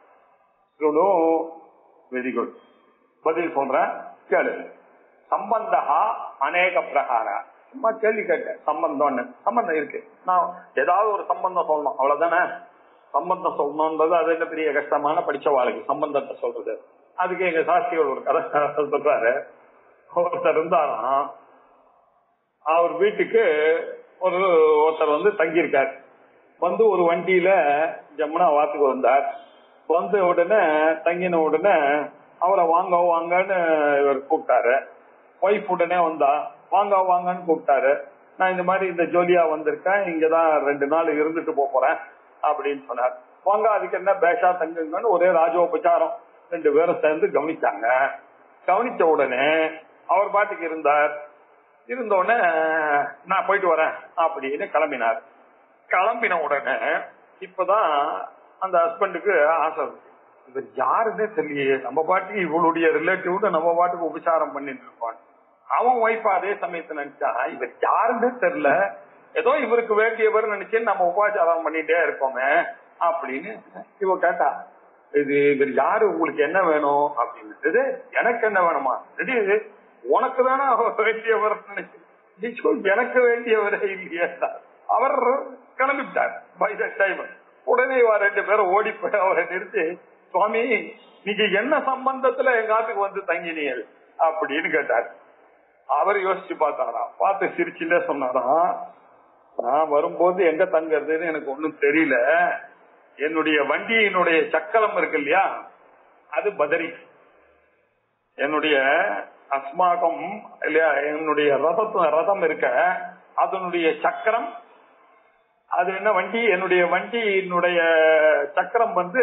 வெரி குட் பதில் சொல்றேன் கேளு சம்பந்தா அநேக பிரகார சும்மா கேள்வி கேட்டேன் சம்பந்தம்னு சம்பந்தம் இருக்கு நான் ஏதாவது ஒரு சம்பந்தம் சொல்லணும் அவ்வளவுதானே சம்பந்தம் சொல்லணும்ன்றது அது என்ன பெரிய கஷ்டமான படிச்ச வாழ்க்கை சம்பந்தத்தை சொல்றது அதுக்கு எங்க சாஸ்திரிகள் ஒரு கதை சொல்றாரு ஒருத்தர் இருந்தாராம் அவர் வீட்டுக்கு ஒரு ஒருத்தர் வந்து தங்கியிருக்கார் வந்து ஒரு வண்டியில ஜமுனா வாத்துக்கு வந்தார் வந்த உடனே தங்கின உடனே அவரை வாங்க வாங்கன்னு இவர் கூப்பிட்டாரு ஒய்ஃப் உடனே வந்தா வாங்க வாங்கன்னு கூப்பிட்டாரு நான் இந்த மாதிரி இந்த ஜோலியா வந்திருக்கேன் இங்கதான் ரெண்டு நாள் இருந்துட்டு போப் போறேன் அப்படின்னு சொன்னார் வாங்க அதுக்கு என்ன பேஷா தங்குங்கன்னு ஒரே ராஜோபச்சாரம் ரெண்டு பேரும் சேர்ந்து கவனிச்சாங்க கவனிச்ச உடனே அவர் பாட்டுக்கு இருந்தார் இருந்த உடனே நான் போயிட்டு வரேன் அப்படின்னு கிளம்பினார் கிளம்பின உடனே இப்பதான் அந்த ஹஸ்பண்டுக்கு ஆசை இருக்கு இவர் யாருன்னே தெரியலையே நம்ம பாட்டுக்கு இவளுடைய ரிலேட்டிவ் நம்ம பாட்டுக்கு உபச்சாரம் பண்ணிட்டு இருப்பான் அவன் ஒய்ஃப் அதே சமயத்துல நினைச்சா இவர் யாருன்னே தெரியல ஏதோ இவருக்கு வேண்டியவர் நினைச்சு நம்ம உபச்சாரம் பண்ணிட்டே இருக்கோமே அப்படின்னு இவ கேட்டா இது இவர் யாரு உங்களுக்கு என்ன வேணும் அப்படின்னு எனக்கு என்ன வேணுமா ரெடி உனக்கு தானே அவர் வேண்டியவர் நினைச்சு நீ சொல் எனக்கு வேண்டியவரே இல்லையா அவர் கிளம்பிட்டார் பை த டைம் உடனே இவ ரெண்டு பேரும் ஓடி போய் அவரை நிறுத்தி சுவாமி நீங்க என்ன சம்பந்தத்துல எங்க ஆத்துக்கு வந்து தங்கினீர்கள் அப்படின்னு கேட்டார் அவர் யோசிச்சு பார்த்தாராம் பார்த்து சிரிச்சுட்டே சொன்னாராம் நான் வரும்போது எங்க தங்கறதுன்னு எனக்கு ஒண்ணும் தெரியல என்னுடைய வண்டியினுடைய சக்கரம் இருக்கு இல்லையா அது பதரி என்னுடைய அஸ்மாகம் இல்லையா என்னுடைய ரதத்து ரதம் இருக்க அதனுடைய சக்கரம் அது என்ன வண்டி என்னுடைய வண்டியினுடைய சக்கரம் வந்து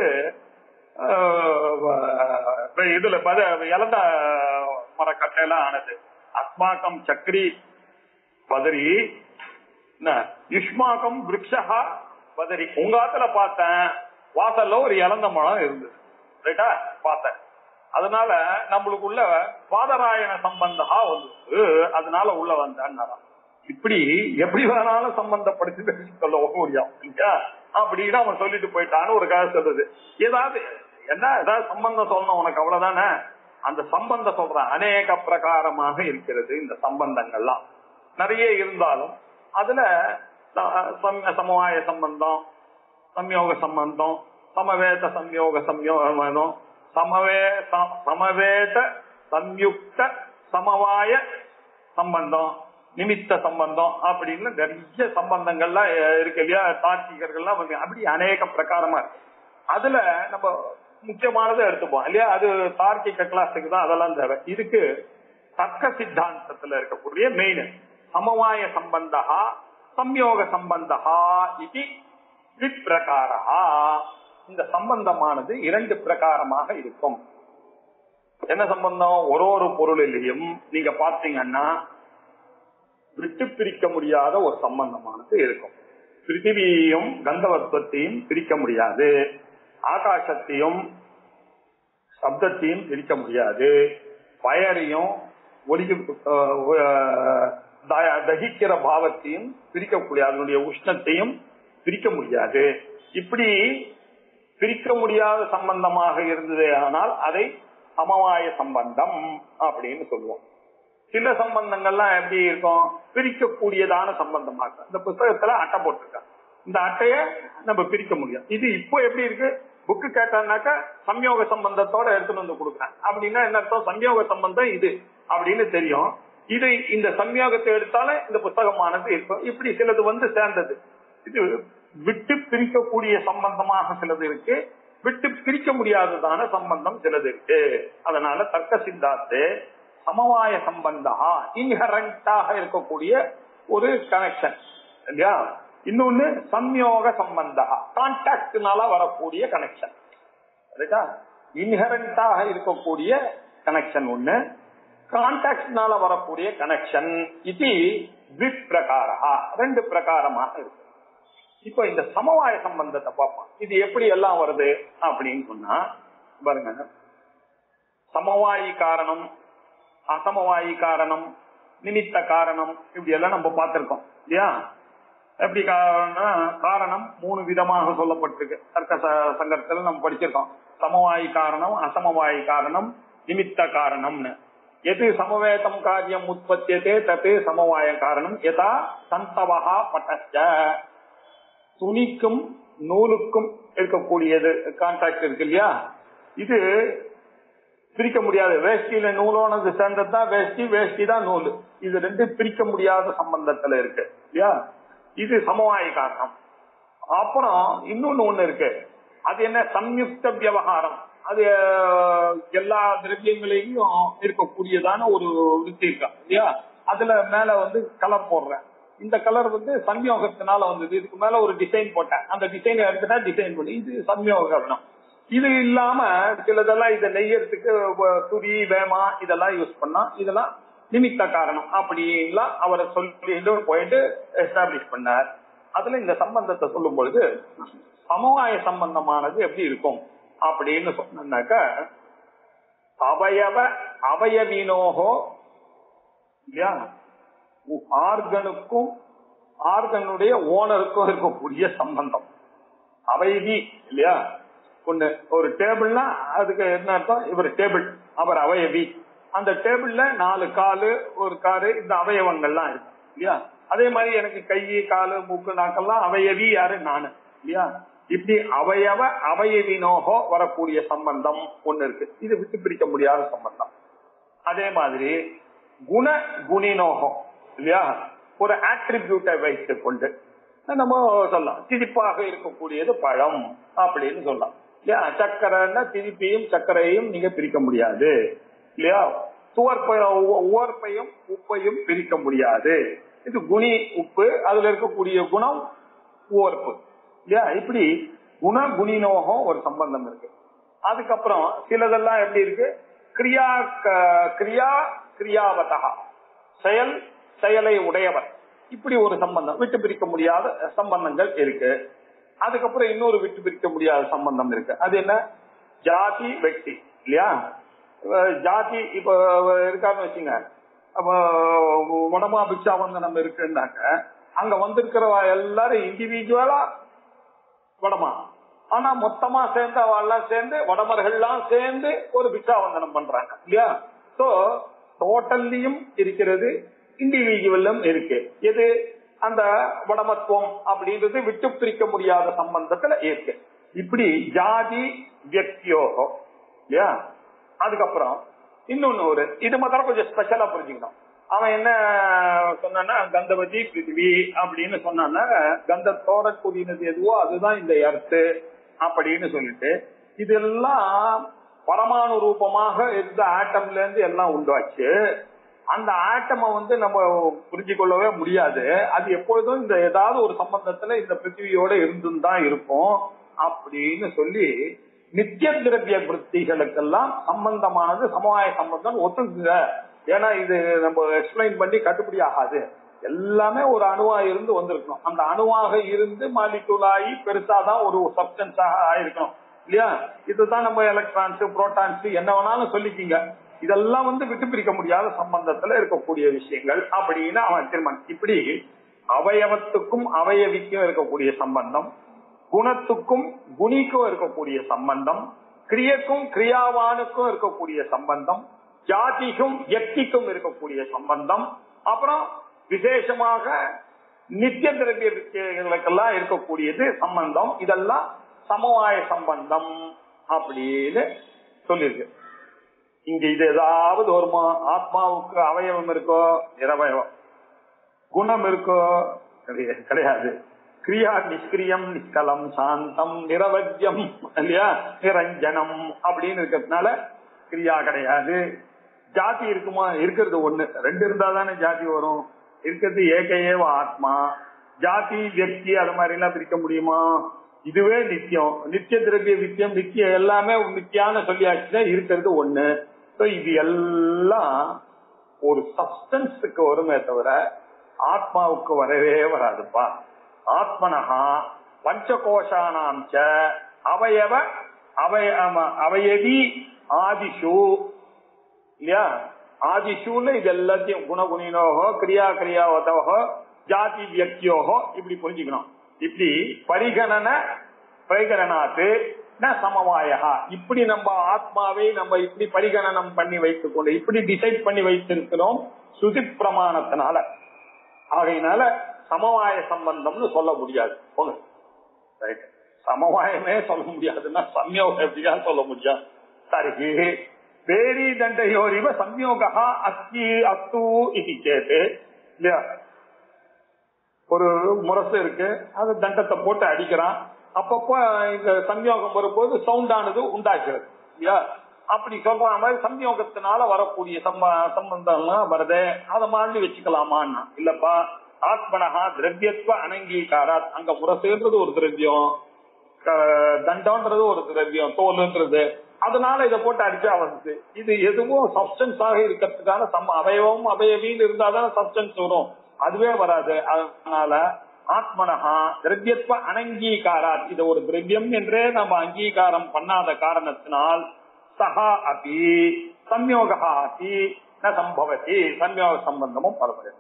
இதுல பத இலந்த மரக்கட்டையெல்லாம் ஆனது அஸ்மாக்கம் சக்கரி பதறி யுஷ்மாக்கம் விரக்ஷா பதறி உங்க ஆத்துல பார்த்தேன் வாசல்ல ஒரு இலந்த மரம் இருந்தது ரைட்டா பார்த்தேன் அதனால நம்மளுக்குள்ள பாதராயண சம்பந்தா வந்து அதனால உள்ள வந்தான் இப்படி எப்படி வேணாலும் சம்பந்தப்படுத்தி சொல்ல முடியும் இல்லையா அப்படின்னு அவன் சொல்லிட்டு போயிட்டான்னு ஒரு கதை சொல்றது ஏதாவது என்ன ஏதாவது சம்பந்தம் சொல்லணும் உனக்கு அவ்வளவுதானே அந்த சம்பந்தம் சொல்ற அநேக பிரகாரமாக இருக்கிறது இந்த சம்பந்தங்கள்லாம் நிறைய இருந்தாலும் அதுல சமவாய சம்பந்தம் சம்யோக சம்பந்தம் சமவேத சம்யோக சம்யோகம் சமவே சமவேத சம்யுக்த சமவாய சம்பந்தம் நிமித்த சம்பந்தம் அப்படின்னு நிறைய சம்பந்தங்கள்லாம் இருக்கு இல்லையா தார்க்கிகர்கள்லாம் அப்படி அநேக பிரகாரமா இருக்கு அதுல நம்ம முக்கியமானதை எடுத்துப்போம் இல்லையா அது தார்க்கிக கிளாஸுக்கு தான் அதெல்லாம் தேவை இதுக்கு தர்க்க சித்தாந்தத்துல இருக்கக்கூடிய மெயின் சமவாய சம்பந்தா சம்யோக சம்பந்தா இது விப்பிரகாரா இந்த சம்பந்தமானது இரண்டு பிரகாரமாக இருக்கும் என்ன சம்பந்தம் ஒரு ஒரு பொருளிலையும் நீங்க பாத்தீங்கன்னா விட்டு பிரிக்க முடியாத ஒரு சம்பந்தமானது இருக்கும் பிருத்திவியையும் கந்தவத்வத்தையும் பிரிக்க முடியாது ஆகாசத்தையும் சப்தத்தையும் பிரிக்க முடியாது பயரையும் ஒலிக்கு தகிக்கிற பாவத்தையும் பிரிக்க முடியாது அதனுடைய உஷ்ணத்தையும் பிரிக்க முடியாது இப்படி பிரிக்க முடியாத சம்பந்தமாக இருந்ததே ஆனால் அதை சமவாய சம்பந்தம் அப்படின்னு சொல்லுவோம் சில சம்பந்தங்கள்லாம் எப்படி இருக்கும் பிரிக்கக்கூடியதான சம்பந்தமாக இந்த புத்தகத்துல அட்டை போட்டிருக்காங்க இந்த அட்டைய நம்ம பிரிக்க முடியும் இது இப்போ எப்படி இருக்கு புக்கு கேட்டானாக்கா சம்யோக சம்பந்தத்தோட எடுத்துட்டு வந்து கொடுக்குறேன் அப்படின்னா என்ன அர்த்தம் சம்யோக சம்பந்தம் இது அப்படின்னு தெரியும் இது இந்த சம்யோகத்தை எடுத்தாலே இந்த புத்தகமானது இருக்கும் இப்படி சிலது வந்து சேர்ந்தது இது விட்டு பிரிக்கக்கூடிய சம்பந்தமாக சிலது இருக்கு விட்டு பிரிக்க முடியாததான சம்பந்தம் சிலது இருக்கு அதனால தர்க்க சித்தாத்து சமவாய சம்பந்தா இன்ஹரண்டாக இருக்கக்கூடிய ஒரு கனெக்ஷன் இல்லையா இன்னொன்னு சம்யோக சம்பந்தா கான்டாக்ட்னால வரக்கூடிய கனெக்ஷன் ரைட்டா இன்ஹரண்டாக இருக்கக்கூடிய கனெக்ஷன் ஒண்ணு கான்டாக்ட்னால வரக்கூடிய கனெக்ஷன் இது பிரகாரா ரெண்டு பிரகாரமாக இருக்கு இப்போ இந்த சமவாய சம்பந்தத்தை பார்ப்போம் இது எப்படி எல்லாம் வருது அப்படின்னு சொன்னா பாருங்க சமவாயி காரணம் அசமவாயி காரணம் நிமித்த காரணம் இப்படி எல்லாம் நம்ம பார்த்திருக்கோம் இல்லையா எப்படி காரணம் மூணு விதமாக சொல்லப்பட்டிருக்கு தர்க்க சங்கத்தில் நம்ம படிச்சிருக்கோம் சமவாயி காரணம் அசமவாயி காரணம் நிமித்த காரணம்னு எது சமவேதம் காரியம் உற்பத்தியதே தத்து சமவாய காரணம் எதா சந்தவகா பட்டச்ச துணிக்கும் நூலுக்கும் இருக்கக்கூடியது கான்டாக்ட் இருக்கு இல்லையா இது பிரிக்க முடியாது வேஷ்டியில நூலோனது சேர்ந்ததுதான் வேஷ்டி வேஷ்டி தான் நூல் இது ரெண்டு பிரிக்க முடியாத சம்பந்தத்துல இருக்கு இல்லையா இது சமவாய காரணம் அப்புறம் இன்னொன்னு ஒண்ணு இருக்கு அது என்ன சம்யுக்த விவகாரம் அது எல்லா திரவியங்களையும் இருக்கக்கூடியதான ஒரு விருத்தி இருக்கா இல்லையா அதுல மேல வந்து கலர் போடுறேன் இந்த கலர் வந்து சம்யோகத்தினால வந்தது இதுக்கு மேல ஒரு டிசைன் போட்டேன் அந்த டிசைன் எடுத்துட்டா டிசைன் பண்ணி இது சம்யோகம் இது இல்லாம சிலதெல்லாம் இதை நெய்யறதுக்கு துரி வேமா இதெல்லாம் யூஸ் பண்ணா இதெல்லாம் நிமித்த காரணம் அப்படின்லாம் அவரை சொல்லி போயிட்டு எஸ்டாப்ளிஷ் பண்ணார் அதுல இந்த சம்பந்தத்தை சொல்லும் பொழுது சமவாய சம்பந்தமானது எப்படி இருக்கும் அப்படின்னு சொன்னாக்க அவயவ அவயவினோகோ இல்லையா ஆர்கனுக்கும் ஆர்கனுடைய ஓனருக்கும் இருக்கக்கூடிய சம்பந்தம் அவயவி இல்லையா ஒண்ணு ஒரு டேபிள்னா அதுக்கு என்ன அர்த்தம் இவர் டேபிள் அவர் அவயவி அந்த டேபிள்ல நாலு காலு ஒரு காரு இந்த அவயவங்கள்லாம் இருக்கு இல்லையா அதே மாதிரி எனக்கு கை காலு மூக்கு நாக்கெல்லாம் அவயவி யாரு நானு இல்லையா இப்படி அவயவ அவயவினோகோ வரக்கூடிய சம்பந்தம் ஒண்ணு இருக்கு இது விட்டு பிடிக்க முடியாத சம்பந்தம் அதே மாதிரி குண குணினோகோ இல்லையா ஒரு ஆட்ரிபியூட்டை வைத்துக் கொண்டு நம்ம சொல்லலாம் திதிப்பாக இருக்கக்கூடியது பழம் அப்படின்னு சொல்லலாம் இல்லையா சக்கரைன்னா திதிப்பையும் சர்க்கரையும் நீங்க பிரிக்க முடியாது இல்லையா துவர்ப்ப உவர்ப்பையும் உப்பையும் பிரிக்க முடியாது இது குணி உப்பு அதுல இருக்கக்கூடிய குணம் உவர்ப்பு இல்லையா இப்படி குண குணினோகம் ஒரு சம்பந்தம் இருக்கு அதுக்கப்புறம் சிலதெல்லாம் எப்படி இருக்கு கிரியா கிரியா கிரியாவதா செயல் செயலை உடையவர் இப்படி ஒரு சம்பந்தம் விட்டு பிரிக்க முடியாத சம்பந்தங்கள் இருக்கு அதுக்கப்புறம் இன்னொரு விட்டு பிரிக்க முடியாத சம்பந்தம் இருக்கு அது என்ன ஜாதி வெக்தி இல்லையா ஜாதி இப்ப இருக்காருன்னு வச்சுங்க அப்ப வடமா பிக்ஷாவந்தனம் இருக்குன்னாக்க அங்க வந்திருக்கிற எல்லாரும் இண்டிவிஜுவலா வடமா ஆனா மொத்தமா சேர்ந்து அவெல்லாம் சேர்ந்து வடமர்கள்லாம் சேர்ந்து ஒரு பிக்ஷாவந்தனம் பண்றாங்க இல்லையா சோ டோட்டல்லையும் இருக்கிறது இண்டிவிஜுவலும் இருக்கு எது அந்த வடமத்துவம் அப்படின்றது விட்டு பிரிக்க முடியாத சம்பந்தத்துல இருக்கு இப்படி ஜாதி வியக்தியோகம் இல்லையா அதுக்கப்புறம் இன்னொன்னு ஒரு இது மாத்திரம் கொஞ்சம் ஸ்பெஷலா புரிஞ்சுக்கணும் அவன் என்ன சொன்னான்னா கந்தவதி பிருத்திவி அப்படின்னு சொன்னான்னா கந்தத்தோட கூடினது எதுவோ அதுதான் இந்த எர்த்து அப்படின்னு சொல்லிட்டு இதெல்லாம் பரமாணு ரூபமாக இருந்த ஆட்டம்ல இருந்து எல்லாம் உண்டாச்சு அந்த ஆட்டமை வந்து நம்ம புரிஞ்சு கொள்ளவே முடியாது அது எப்பொழுதும் இந்த ஏதாவது ஒரு சம்பந்தத்துல இந்த பிருத்திவியோட இருந்தும் தான் இருக்கும் அப்படின்னு சொல்லி நித்திய திரவிய விற்த்திகளுக்கெல்லாம் சம்பந்தமானது சமவாய சம்பந்தம் ஒத்துக்குங்க ஏன்னா இது நம்ம எக்ஸ்பிளைன் பண்ணி கட்டுப்படி ஆகாது எல்லாமே ஒரு அணுவா இருந்து வந்திருக்கணும் அந்த அணுவாக இருந்து மாலிகுலாகி பெருசாதான் ஒரு சப்டன்ஸாக ஆயிருக்கணும் இல்லையா இதுதான் நம்ம எலக்ட்ரான்ஸ் புரோட்டான்ஸ் என்ன வேணாலும் சொல்லிக்கிங்க இதெல்லாம் வந்து விட்டு பிரிக்க முடியாத சம்பந்தத்துல இருக்கக்கூடிய விஷயங்கள் அப்படின்னு அவன் தீர்மானம் இப்படி அவயவத்துக்கும் அவயவிக்கும் இருக்கக்கூடிய சம்பந்தம் குணத்துக்கும் குணிக்கும் இருக்கக்கூடிய சம்பந்தம் கிரியக்கும் கிரியாவானுக்கும் இருக்கக்கூடிய சம்பந்தம் ஜாதிக்கும் வியக்திக்கும் இருக்கக்கூடிய சம்பந்தம் அப்புறம் விசேஷமாக நித்திய திரவியங்களுக்கெல்லாம் இருக்கக்கூடியது சம்பந்தம் இதெல்லாம் சமவாய சம்பந்தம் அப்படின்னு சொல்லியிருக்கு இங்க இது ஏதாவது வருமா ஆத்மாவுக்கு அவயவம் இருக்கோ நிரவயவம் குணம் இருக்கோ கிடையாது கிடையாது கிரியா நிஷ்கிரியம் நிஷ்கலம் சாந்தம் நிரவஜ்யம் இல்லையா நிரஞ்சனம் அப்படின்னு இருக்கிறதுனால கிரியா கிடையாது ஜாதி இருக்குமா இருக்கிறது ஒண்ணு ரெண்டு இருந்தா தானே ஜாதி வரும் இருக்கிறது ஏக ஏவ ஆத்மா ஜாதி வியக்தி அது மாதிரி எல்லாம் பிரிக்க முடியுமா இதுவே நித்தியம் நித்திய திரவிய வித்தியம் நித்தியம் எல்லாமே நித்தியான சொல்லியாச்சுன்னா இருக்கிறது ஒண்ணு So இது எல்லாம் ஒரு சப்ஸ்டன்ஸுக்கு வருமே தவிர ஆத்மாவுக்கு வரவே வராதுப்பா ஆத்மனஹா பஞ்சகோஷானாம் ச அவயவ அவய ஆமா, அவயவி ஆதிஷு இல்லையா ஆதிஷுன்னு இது எல்லாத்தையும் குணகுணினோகோ கிரியா கிரியாவதோகோ ஜாதி வியக்தியோகோ இப்படி புரிஞ்சுக்கணும் இப்படி பரிகணன பரிகரணாத்து ந சமவாயா இப்படி நம்ம ஆத்மாவை நம்ம இப்படி பரிகணனம் பண்ணி வைத்துக் கொண்டு இப்படி டிசைட் பண்ணி வைத்திருக்கிறோம் சுதி பிரமாணத்தினால ஆகையினால சமவாய சம்பந்தம்னு சொல்ல முடியாது போங்க ரைட் சமவாயமே சொல்ல முடியாதுன்னா சம்யோகம் எப்படியா சொல்ல முடியாது சரி வேரி தண்டையோரிவ சம்யோகா அஸ்தி அஸ்து இது கேட்டு இல்லையா ஒரு முரசு இருக்கு அது தண்டத்தை போட்டு அடிக்கிறான் அப்பப்போ இந்த சம்யோகம் வரும்போது சவுண்ட் ஆனது உண்டாகிறது இல்லையா அப்படி சொல்ற மாதிரி சம்யோகத்தினால வரக்கூடிய சம்ப சம்பந்தம்லாம் வருது அத மாதிரி வச்சுக்கலாமான்னா இல்லப்பா ஆத்மனஹா திரவியத்துவ அனங்கீகாராத் அங்க முரசுன்றது ஒரு திரவியம் க- தண்டம்ன்றது ஒரு திரவியம் தோல்ன்றது அதனால இதை போட்டு அடிச்சா வருது இது எதுவும் சப்ஸ்டன்ஸாக இருக்கிறதுக்கான சம அவயவம் அவயவின்னு இருந்தாதான் சப்ஸ்டன்ஸ் வரும் அதுவே வராது அதனால ஆத்மனஹா திரவியத்துவ அனங்கீகாராத் இது ஒரு திரவியம் என்றே நம்ம அங்கீகாரம் பண்ணாத காரணத்தினால் சஹா அபி சம்யோகா அபி ந சம்பவதி சம்யோக சம்பந்தமும் பரவாயில்லை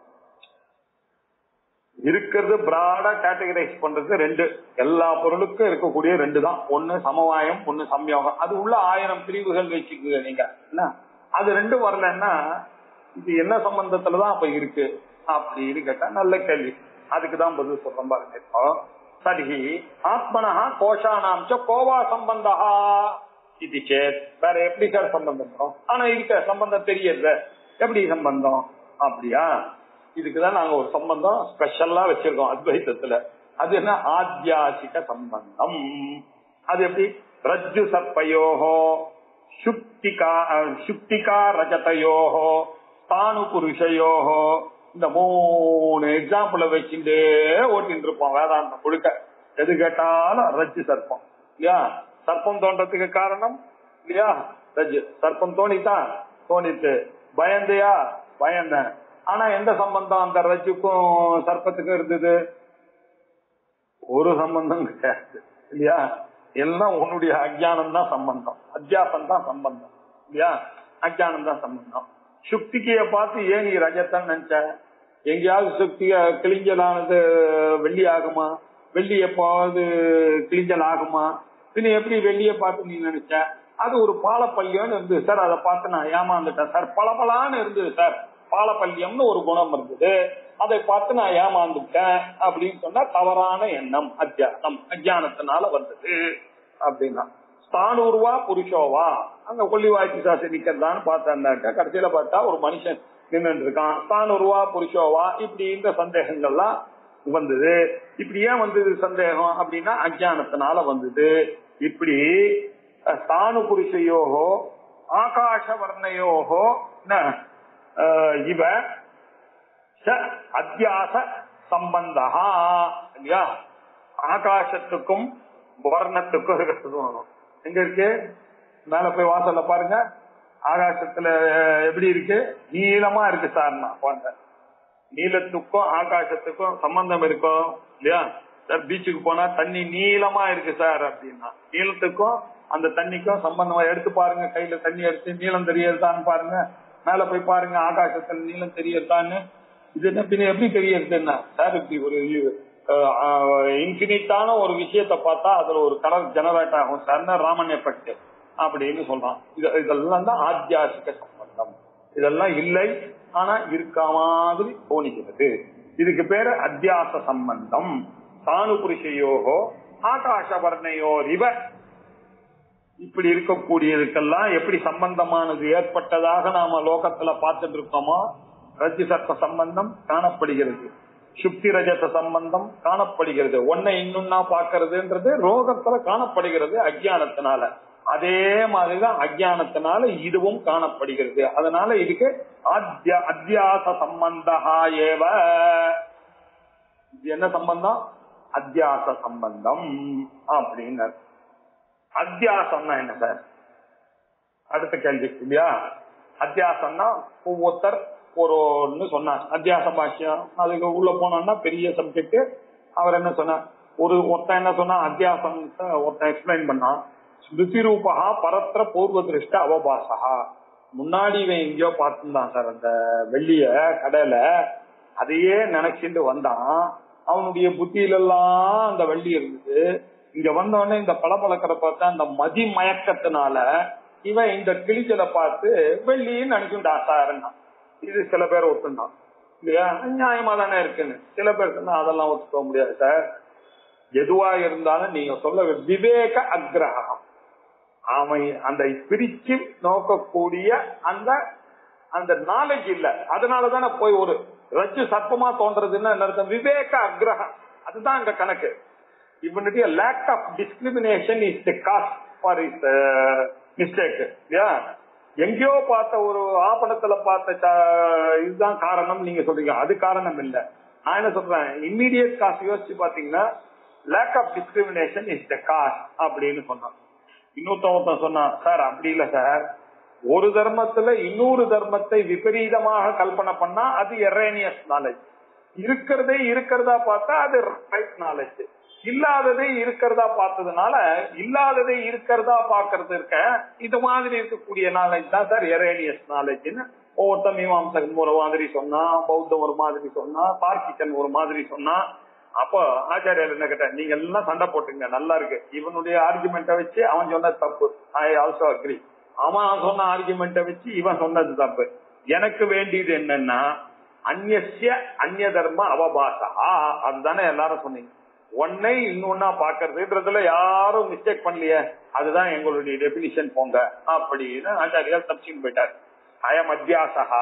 இருக்கிறது பிராடா கேட்டகரைஸ் பண்றது ரெண்டு எல்லா பொருளுக்கும் இருக்கக்கூடிய ரெண்டு தான் ஒண்ணு சமவாயம் ஒண்ணு சம்யோகம் அது உள்ள ஆயிரம் பிரிவுகள் வச்சுக்குங்க நீங்க என்ன அது ரெண்டு வரலன்னா இது என்ன சம்பந்தத்துலதான் அப்ப இருக்கு அப்படின்னு கேட்டா நல்ல கேள்வி அதுக்கு தான் பதில் சொல்றோம் பாருங்க இப்போ சரி ஆத்மனஹா கோஷானாம் ச கோவா சம்பந்தா இது சேத் வேற எப்படி சார் சம்பந்தம் வரும்? ஆனா இருக்க சம்பந்தம் தெரியல எப்படி சம்பந்தம் அப்படியா இதுக்குதான் நாங்க ஒரு சம்பந்தம் ஸ்பெஷலா வச்சிருக்கோம் அத்வைத்தத்துல அது என்ன ஆத்தியாசிக சம்பந்தம் அது எப்படி ரஜ்ஜு சர்ப்பயோகோ சுக்திகா அஹ், சுக்திகா ரஜதயோகோ தானு புருஷயோகோ இந்த மூணு எக்ஸாம்பிள வச்சுட்டு ஓட்டிட்டு இருப்போம் வேதாந்தம் கொடுக்க எது கேட்டாலும் ரஜ்ஜு சர்ப்பம் இல்லையா சர்ப்பம் தோன்றதுக்கு காரணம் இல்லையா ரஜ்ஜு சர்ப்பம் தோணித்தான் தோணித்து பயந்தையா பயந்தேன் ஆனா எந்த சம்பந்தம் அந்த ரஜ்ஜுக்கும் சர்ப்பத்துக்கும் இருந்தது ஒரு சம்பந்தம் கிடையாது இல்லையா எல்லாம் உன்னுடைய அஜ்ஞானம் தான் சம்பந்தம் அத்தியாசம் தான் சம்பந்தம் இல்லையா அஜ்ஞானம் தான் சம்பந்தம் சுக்திகைய பார்த்து ஏன் நீ ரஜத்தன் நினைச்ச எங்கேயாவது சுக்திக கிளிஞ்சலானது வெள்ளி ஆகுமா வெள்ளி எப்பாவது கிளிஞ்சல் ஆகுமா பின்ன எப்படி வெள்ளிய பார்த்து நீ நினைச்ச அது ஒரு பாலப்பள்ளியம்னு இருந்தது சார் அதை பார்த்து நான் ஏமாந்துட்டேன் சார் பளபளான்னு இருந்தது சார் பாலப்பள்ளியம்னு ஒரு குணம் இருந்தது அதை பார்த்து நான் ஏமாந்துட்டேன் அப்படின்னு சொன்னா தவறான எண்ணம் அத்தியாசம் அஜானத்தினால வந்தது அப்படின்னா ஸ்தானூர்வா புருஷோவா அங்க கொல்லிவாய்க்கு சாசி நிக்கிறதான்னு பார்த்தாண்டாக்க கடைசியில பார்த்தா ஒரு மனுஷன் நின்று இருக்கான் ஸ்தானூர்வா புருஷோவா இப்படி இந்த சந்தேகங்கள்லாம் வந்தது இப்படி ஏன் வந்தது சந்தேகம் அப்படின்னா அஜானத்தினால வந்தது இப்படி அஹ், ஸ்தானு புருஷயோகோ ஆகாஷ வர்ணயோகோ ந, அஹ், இவ ச அத்தியாச சம்பந்தா இல்லையா ஆகாசத்துக்கும் வர்ணத்துக்கும் இருக்கிறது வரும். எங்க இருக்கு மேல போய் வாசல்ல பாருங்க ஆகாசத்துல எப்படி இருக்கு நீளமா இருக்கு சார் நான் போனேன் நீளத்துக்கும் ஆகாசத்துக்கும் சம்பந்தம் இருக்கும் இல்லையா சார் பீச்சுக்கு போனா தண்ணி நீளமா இருக்கு சார் அப்படின்னா நீளத்துக்கும் அந்த தண்ணிக்கும் சம்பந்தமா எடுத்து பாருங்க கையில தண்ணி எடுத்து நீளம் தெரியறதான்னு பாருங்க மேல போய் பாருங்க ஆகாசத்துல நீளம் தெரியறதான்னு இது என்ன பின்ன எப்படி தெரியறதுன்னா சார் இப்படி ஒரு இன்பினிட்டான ஒரு விஷயத்த பார்த்தா அதுல ஒரு கலர் ஜெனரேட் ஆகும் சார்னா ராமன் எஃபெக்ட் அப்படின்னு சொல்றான் இது- இதெல்லாம் தான் ஆத்தியாசிக சம்பந்தம் இதெல்லாம் இல்லை ஆனா இருக்க மாதிரி தோணுகிறது இதுக்கு பேரு அத்தியாச சம்பந்தம் சாணு புருஷயோகோ ஆகாசவர்ணையோ ரிவ இப்படி இருக்கக்கூடியதுக்கெல்லாம் எப்படி சம்பந்தமானது ஏற்பட்டதாக நாம லோகத்துல பார்த்துட்டு இருக்கோமோ ரஜி சர்ப்ப சம்பந்தம் காணப்படுகிறது சுக்தி ரஜத சம்பந்தம் காணப்படுகிறது ஒன்னை இன்னொன்னா பாக்குறதுன்றது ரோகத்துல காணப்படுகிறது அஜ்ஞானத்தினால அதே மாதிரிதான் அஜ்ஞானத்தினால இதுவும் காணப்படுகிறது அதனால இதுக்கு அத்திய அத்தியாச சம்பந்தா ஏவ இது என்ன சம்பந்தம் அத்தியாச சம்பந்தம் அப்படின்னாரு அத்தியாசம்னா என்ன சார் அடுத்த கேள்வி இல்லையா அத்தியாசம்னா ஒவ்வொருத்தர் ஒரு ஒன்னு சொன்னார் அத்தியாச பாஷ்யம் அதுக்கு உள்ள போனோம்னா பெரிய சப்ஜெக்ட் அவர் என்ன சொன்னார் ஒரு ஒருத்தன் என்ன சொன்னா அத்தியாசம் ஒருத்தன் எக்ஸ்பிளைன் பண்ணான் ஸ்மிருதி ரூபகா பரத்திர பூர்வ திருஷ்ட அவபாசகா முன்னாடி இவன் எங்கேயோ பார்த்துருந்தான் சார் அந்த வெள்ளிய கடையில அதையே நினைச்சிட்டு வந்தான் அவனுடைய புத்தியில எல்லாம் அந்த வெள்ளி இருந்தது இங்க வந்தோடனே இந்த பளபளக்கரை பார்த்தா அந்த மதி மயக்கத்தினால இவன் இந்த கிழிச்சலை பார்த்து வெள்ளின்னு நினைச்சுட்டான் சாருன்னா இது சில பேர் ஒத்துண்டான் இல்லையா நியாயமா தானே இருக்குன்னு சில பேர் சொன்னா அதெல்லாம் ஒத்துக்க முடியாது சார் எதுவா இருந்தாலும் நீங்க சொல்ல விவேக அக்ரகம் அவன் அந்த பிரிச்சு நோக்கக்கூடிய அந்த அந்த நாலேஜ் இல்ல அதனாலதானே போய் ஒரு ரஜ்ஜு சர்ப்பமா தோன்றதுன்னா என்ன அர்த்தம் விவேக அக்ரகம் அதுதான் அங்க கணக்கு இவனுடைய lack of discrimination is the cause for is mistake இல்லையா எங்கேயோ பார்த்த ஒரு ஆபணத்துல பார்த்த ச- இதுதான் காரணம் நீங்க சொல்றீங்க அது காரணம் இல்ல நான் என்ன சொல்றேன் இம்மீடியட் காஸ்ட் யோசிச்சு பாத்தீங்கன்னா lack of discrimination is the cause அப்படின்னு சொன்னான் இன்னொருத்தன் ஒருத்தன் சொன்னான் சார் அப்படி இல்ல சார் ஒரு தர்மத்துல இன்னொரு தர்மத்தை விபரீதமாக கல்பனை பண்ணா அது எரேனியஸ் நாலேஜ் இருக்கிறதே இருக்கிறதா பார்த்தா அது ரைட் நாலேஜ் இல்லாததே இருக்கிறதா பார்த்ததுனால இல்லாததே இருக்கிறதா பாக்குறது இருக்க இது மாதிரி இருக்கக்கூடிய நாலேஜ் தான் சார் எரேனியஸ் நாலேஜ்னு ஒவ்வொருத்தன் மீமாம்சகன் ஒரு மாதிரி சொன்னா பௌத்தம் ஒரு மாதிரி சொன்னா பார்க்கிக்கன் ஒரு மாதிரி சொன்னா அப்போ ஆச்சாரியர் என்ன கேட்ட நீங்க எல்லாம் சண்டை போட்டுங்க நல்லா இருக்கு இவனுடைய ஆர்குமெண்ட்டை வச்சு அவன் சொன்னது தப்பு ஐ ஆல்சோ அக்ரி அவன் சொன்ன ஆர்குமெண்ட்டை வச்சு இவன் சொன்னது தப்பு எனக்கு வேண்டியது என்னன்னா அந்நிய அந்நிய தர்ம அவபாசா அதுதானே எல்லாரும் சொன்னீங்க ஒன்னை இன்னொன்னா பாக்குறதுன்றதுல யாரும் மிஸ்டேக் பண்ணலையே அதுதான் எங்களுடைய டெபினிஷன் போங்க அப்படின்னு ஆச்சாரியார் தப்பிச்சுன்னு போயிட்டார் அயம் அத்தியாசா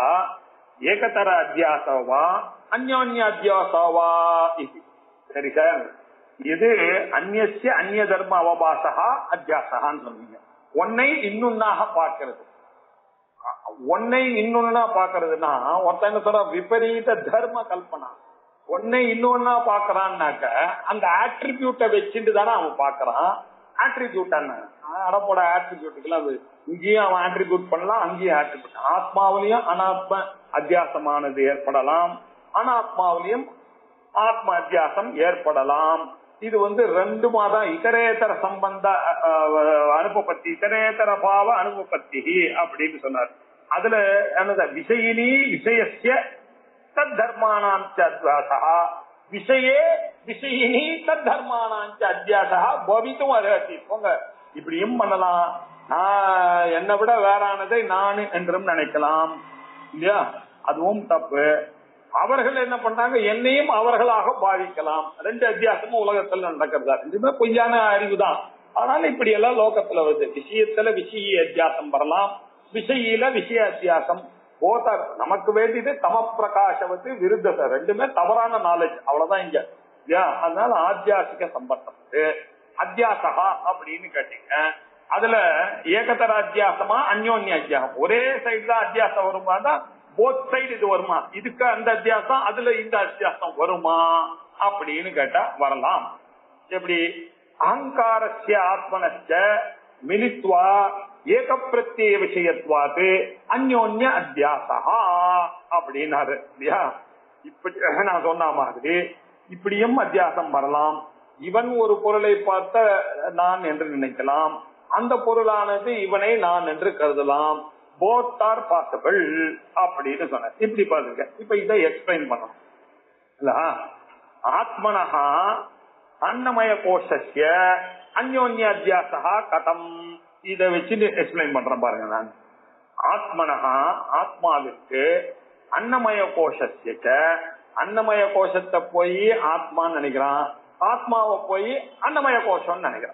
ஏகதர அத்தியாசவா அந்யோன்ய அத்தியாசவா இது சரி சார் இது அந்நிய அந்நிய தர்ம அவபாசகா அத்தியாசகான்னு சொன்னீங்க ஒன்னை இன்னொன்னாக பார்க்கிறது ஒன்னை இன்னொன்னா பாக்குறதுன்னா ஒருத்தன் என்ன சொல்ற விபரீத தர்ம கல்பனா ஒன்னை இன்னொன்னா பாக்குறான்னாக்க அந்த ஆட்ரிபியூட்டை வச்சுட்டு தானே அவன் பாக்குறான் ஆட்ரிபியூட் அடப்போட ஆட்ரிபியூட்டுக்கெல்லாம் அது இங்கேயும் அவன் ஆட்ரிபியூட் பண்ணலாம் அங்கேயும் ஆட்ரிபியூட் ஆத்மாவிலையும் அனாத்ம அத்தியாசமானது ஏற்படலாம் அனாத்மாவிலையும் ஆத்ம அத்தியாசம் ஏற்படலாம் இது வந்து ரெண்டு மாதம் இதரேதர சம்பந்த அஹ், அனுபபத்தி இதரேதர பாவ அனுபபத்தி அப்படின்னு சொன்னார் அதுல என்னது விஷயினி விஷயசிய தத் தர்மானாஞ்ச அத்தியாசா விஷயே விஷயினி தத் தர்மானாஞ்ச அத்தியாசா பவித்தும் அருகத்தி போங்க இப்படியும் பண்ணலாம் நான் என்னை விட வேறானதை நான் என்றும் நினைக்கலாம் இல்லையா அதுவும் தப்பு அவர்கள் என்ன பண்றாங்க என்னையும் அவர்களாக பாவிக்கலாம் ரெண்டு அத்தியாசமும் உலகத்துல நடக்கிறதா ரெண்டுமே பொய்யான அறிவு தான் ஆனாலும் இப்படி எல்லாம் லோகத்துல வருது விஷயத்துல விஷய அத்தியாசம் வரலாம் விஷயில விஷய அத்தியாசம் போத நமக்கு வேண்டியது தம பிரகாசவத்து விருத்த ரெண்டுமே தவறான நாலேஜ் அவ்வளவுதான் இங்க இல்லையா அதனால ஆத்தியாசிக சம்பந்தம் அத்தியாசகா அப்படின்னு கேட்டீங்க அதுல ஏகதர அத்தியாசமா அந்யோன்ய அத்தியாசம் ஒரே சைடு தான் அத்தியாசம் வருமா தான் போத் சைடு இது வருமா இதுக்கு அந்த அத்தியாசம் அதுல இந்த அத்தியாசம் வருமா அப்படின்னு கேட்டா வரலாம் எப்படி அகங்காரஸ்ய ஆத்மனச்ச மிலித்வா ஏக பிரத்யேக விஷயத்வாது அந்யோன்ய அத்தியாசா அப்படின்னாரு இல்லையா இப்படி நான் சொன்ன மாதிரி இப்படியும் அத்தியாசம் வரலாம் இவன் ஒரு பொருளை பார்த்த நான் என்று நினைக்கலாம் அந்த பொருளானது இவனை நான் என்று கருதலாம் போத் ஆர் பாசிபிள் அப்படின்னு சொன்ன இப்படி பாருங்க இப்ப இதை எக்ஸ்பிளைன் பண்ணணும் இல்ல ஆத்மனஹா அன்னமய கோஷஸ்ய அந்யோன்ய அத்தியாசா கதம் இத வச்சு எக்ஸ்பிளைன் பண்றேன் பாருங்க நான் ஆத்மனஹா ஆத்மாவிற்கு அன்னமய கோஷஸ்ய அன்னமய கோஷத்தை போய் ஆத்மான்னு நினைக்கிறான் ஆத்மாவை போய் அன்னமய கோஷம்னு நினைக்கிறான்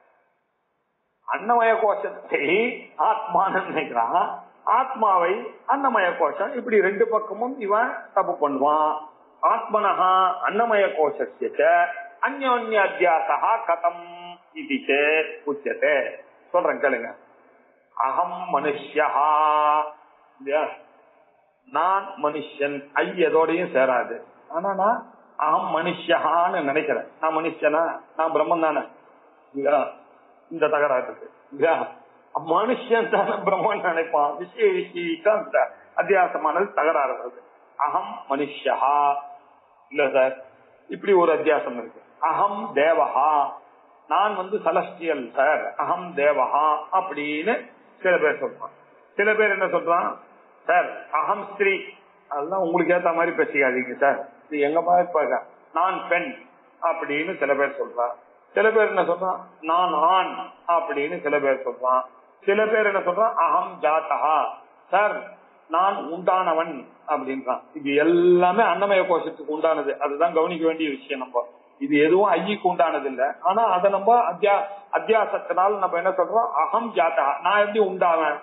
அன்னமய கோஷத்தை ஆத்மான்னு நினைக்கிறான் ஆத்மாவை அன்னமய கோஷம் இப்படி ரெண்டு பக்கமும் இவன் தப்பு பண்ணுவான் ஆத்மனஹா அன்னமய கோஷஸ்ய அந்யோன்ய அத்தியாசா கதம் இது உச்சத்தை சொல்றேன் கேளுங்க அகம் மனுஷா இல்லையா நான் மனுஷன் ஐ எதோடையும் சேராது ஆனா நான் அகம் மனுஷான்னு நினைக்கிறேன் நான் மனுஷனா நான் பிரம்மன் தானே இல்லையா இந்த தகராறு இருக்கு இல்லையா மனுஷன் தானே பிரம்மன் நினைப்பான் விஷய விஷயம் இந்த அத்தியாசமானது தகராறு வருது அகம் மனுஷா இல்ல சார் இப்படி ஒரு அத்தியாசம் இருக்கு அகம் தேவஹா நான் வந்து சலஸ்டியல் சார் அகம் தேவஹா அப்படின்னு சில பேர் சொல்றான் சில பேர் என்ன சொல்றான் சார் அகம் ஸ்திரீ அதெல்லாம் உங்களுக்கு ஏத்த மாதிரி பேசிக்காதீங்க சார் இது எங்க மாதிரி நான் பெண் அப்படின்னு சில பேர் சொல்றான் சில பேர் என்ன சொல்றான் நான் ஆண் அப்படின்னு சில பேர் சொல்றான் சில பேர் என்ன சொல்றான் அகம் ஜாத்தகா சார் நான் உண்டானவன் அப்படின்றான் இது எல்லாமே அன்னமய கோஷத்துக்கு உண்டானது அதுதான் கவனிக்க வேண்டிய விஷயம் நம்ம இது எதுவும் ஐயிக்கு உண்டானது இல்ல ஆனா அதை நம்ம அத்தியா அத்தியாசத்தினால் நம்ம என்ன சொல்றோம் அகம் ஜாத்தகா நான் எப்படி உண்டாவேன்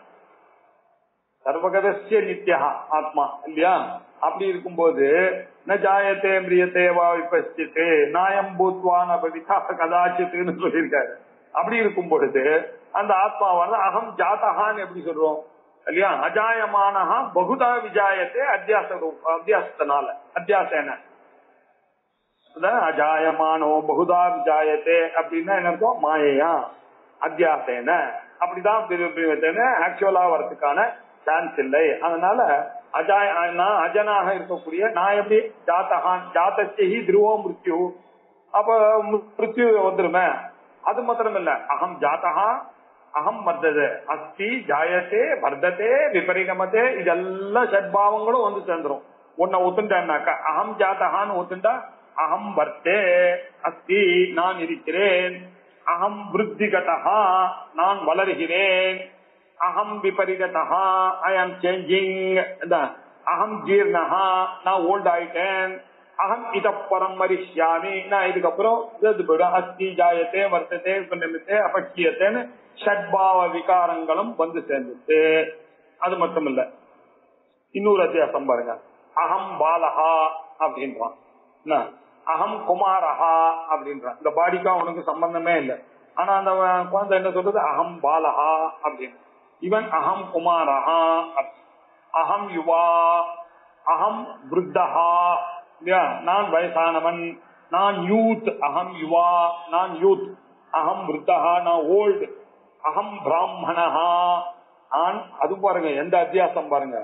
சர்வகதசிய நித்யா ஆத்மா இல்லையா அப்படி இருக்கும்போது ந ஜாயத்தே மிரியத்தே வா விபஸ்தித்து நாயம் பூத்வான் அபவிதா கதாச்சித்துன்னு சொல்லியிருக்காரு அப்படி இருக்கும் பொழுது அந்த ஆத்மாவான அகம் ஜாத்தகான்னு எப்படி சொல்றோம் இல்லையா அஜாயமானஹா பகுதா விஜாயத்தே அத்தியாச அத்தியாசத்தினால அத்தியாசன அஜாயமானோ பகுதா விஜாயத்தே அப்படின்னா என்ன இருக்கும் மாயையா அத்தியாசேன அப்படிதான் ஆக்சுவலா வரதுக்கான சான்ஸ் இல்லை அதனால அஜாய நான் அஜனாக இருக்கக்கூடிய நான் எப்படி ஜாத்தகான் ஜாத்தி துருவோ மிருத்யு அப்ப மிருத்யு வந்துருமே அது மாத்திரம் இல்ல அகம் ஜாத்தகா அகம் வர்த்தது அஸ்தி ஜாயத்தே வர்த்ததே விபரீதமத்தே இதெல்லாம் சத்பாவங்களும் வந்து சேர்ந்துரும் உன்னை ஒத்துண்டான்னாக்கா அகம் ஜாத்தகான்னு ஒத்துண்டா அகம் வர்த்தே அஸ்தி நான் இருக்கிறேன் அகம் விருத்திகதா நான் வளர்கிறேன் அகம் விபரீதா ஐ ஆம் சேஞ்சிங் அகம் ஜீர்ணஹா நான் ஓல்ட் ஆயிட்டேன் அகம் இதப்பரம் மரிஷ்யாமி நான் இதுக்கப்புறம் போயிடும் அஸ்தி ஜாயத்தே வர்த்ததே நிமித்தே அபட்சியத்தேன்னு ஷட்பாவ விகாரங்களும் வந்து சேர்ந்துட்டு அது மட்டும் இல்ல இன்னொரு அத்தியாசம் பாருங்க அகம் பாலஹா அப்படின்றான் என்ன அகம் குமாரஹா அப்படின்றான் இந்த பாடிக்கும் அவனுக்கு சம்பந்தமே இல்லை ஆனா அந்த குழந்தை என்ன சொல்றது அகம் பாலஹா அப்படின்னு இவன் அகம் குமாரஹா அகம் யுவா அகம் விருத்தஹா இல்லையா நான் வயசானவன் நான் யூத் அகம் யுவா நான் யூத் அகம் விருத்தஹா நான் ஓல்டு அகம் பிராமணஹா நான் அது பாருங்க எந்த அத்தியாசம் பாருங்க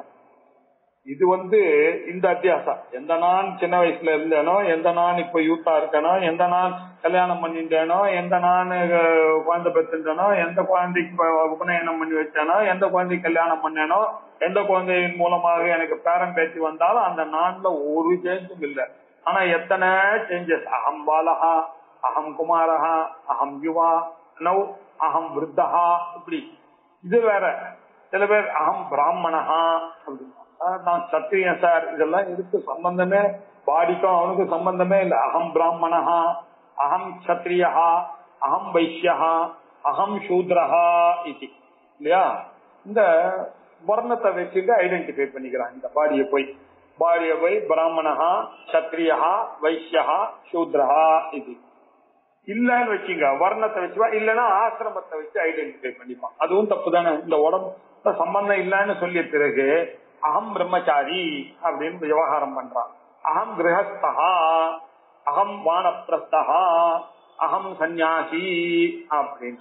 இது வந்து இந்த அத்தியாசம் எந்த நான் சின்ன வயசுல இருந்தேனோ எந்த நான் இப்ப யூத்தா இருக்கேனோ எந்த நான் கல்யாணம் பண்ணிட்டேனோ எந்த நான் குழந்தை பெற்றுட்டேனோ எந்த குழந்தைக்கு உபநயனம் பண்ணி வச்சேனோ எந்த குழந்தைக்கு கல்யாணம் பண்ணேனோ எந்த குழந்தையின் மூலமாக எனக்கு பேரம் பேச்சு வந்தாலும் அந்த நான்ல ஒரு சேஞ்சும் இல்லை ஆனா எத்தனை சேஞ்சஸ் அகம் பாலகா அகம் குமாரஹா அகம் யுவா நவ் அகம் விருத்தஹா இப்படி இது வேற சில பேர் அகம் பிராமணஹா அப்படின்னு நான் சத்திரியன் சார் இதெல்லாம் இதுக்கு சம்பந்தமே பாடிக்கும் அவனுக்கு சம்பந்தமே இல்லை அகம் பிராமணஹா அகம் சத்திரியா அகம் வைஷ்யா அகம் சூத்ரஹா இது இல்லையா இந்த வர்ணத்தை வச்சுட்டு ஐடென்டிஃபை பண்ணிக்கிறான் இந்த பாடியை போய் பாடிய போய் பிராமணஹா சத்திரியா வைஷ்யா சூத்ரஹா இது இல்லன்னு வச்சுங்க வர்ணத்தை வச்சுவா இல்லன்னா ஆசிரமத்தை வச்சு ஐடென்டிஃபை பண்ணிப்பான் அதுவும் தப்பு தானே இந்த உடம்பு சம்பந்தம் இல்லைன்னு சொல்லிய பிறகு அகம் பிரம்மச்சாரி அப்படின்னு விவகாரம் பண்றான் அகம் கிரகஸ்தா அகம் வானப்பிரஸ்தா அகம் சந்நியாசி அப்படின்னு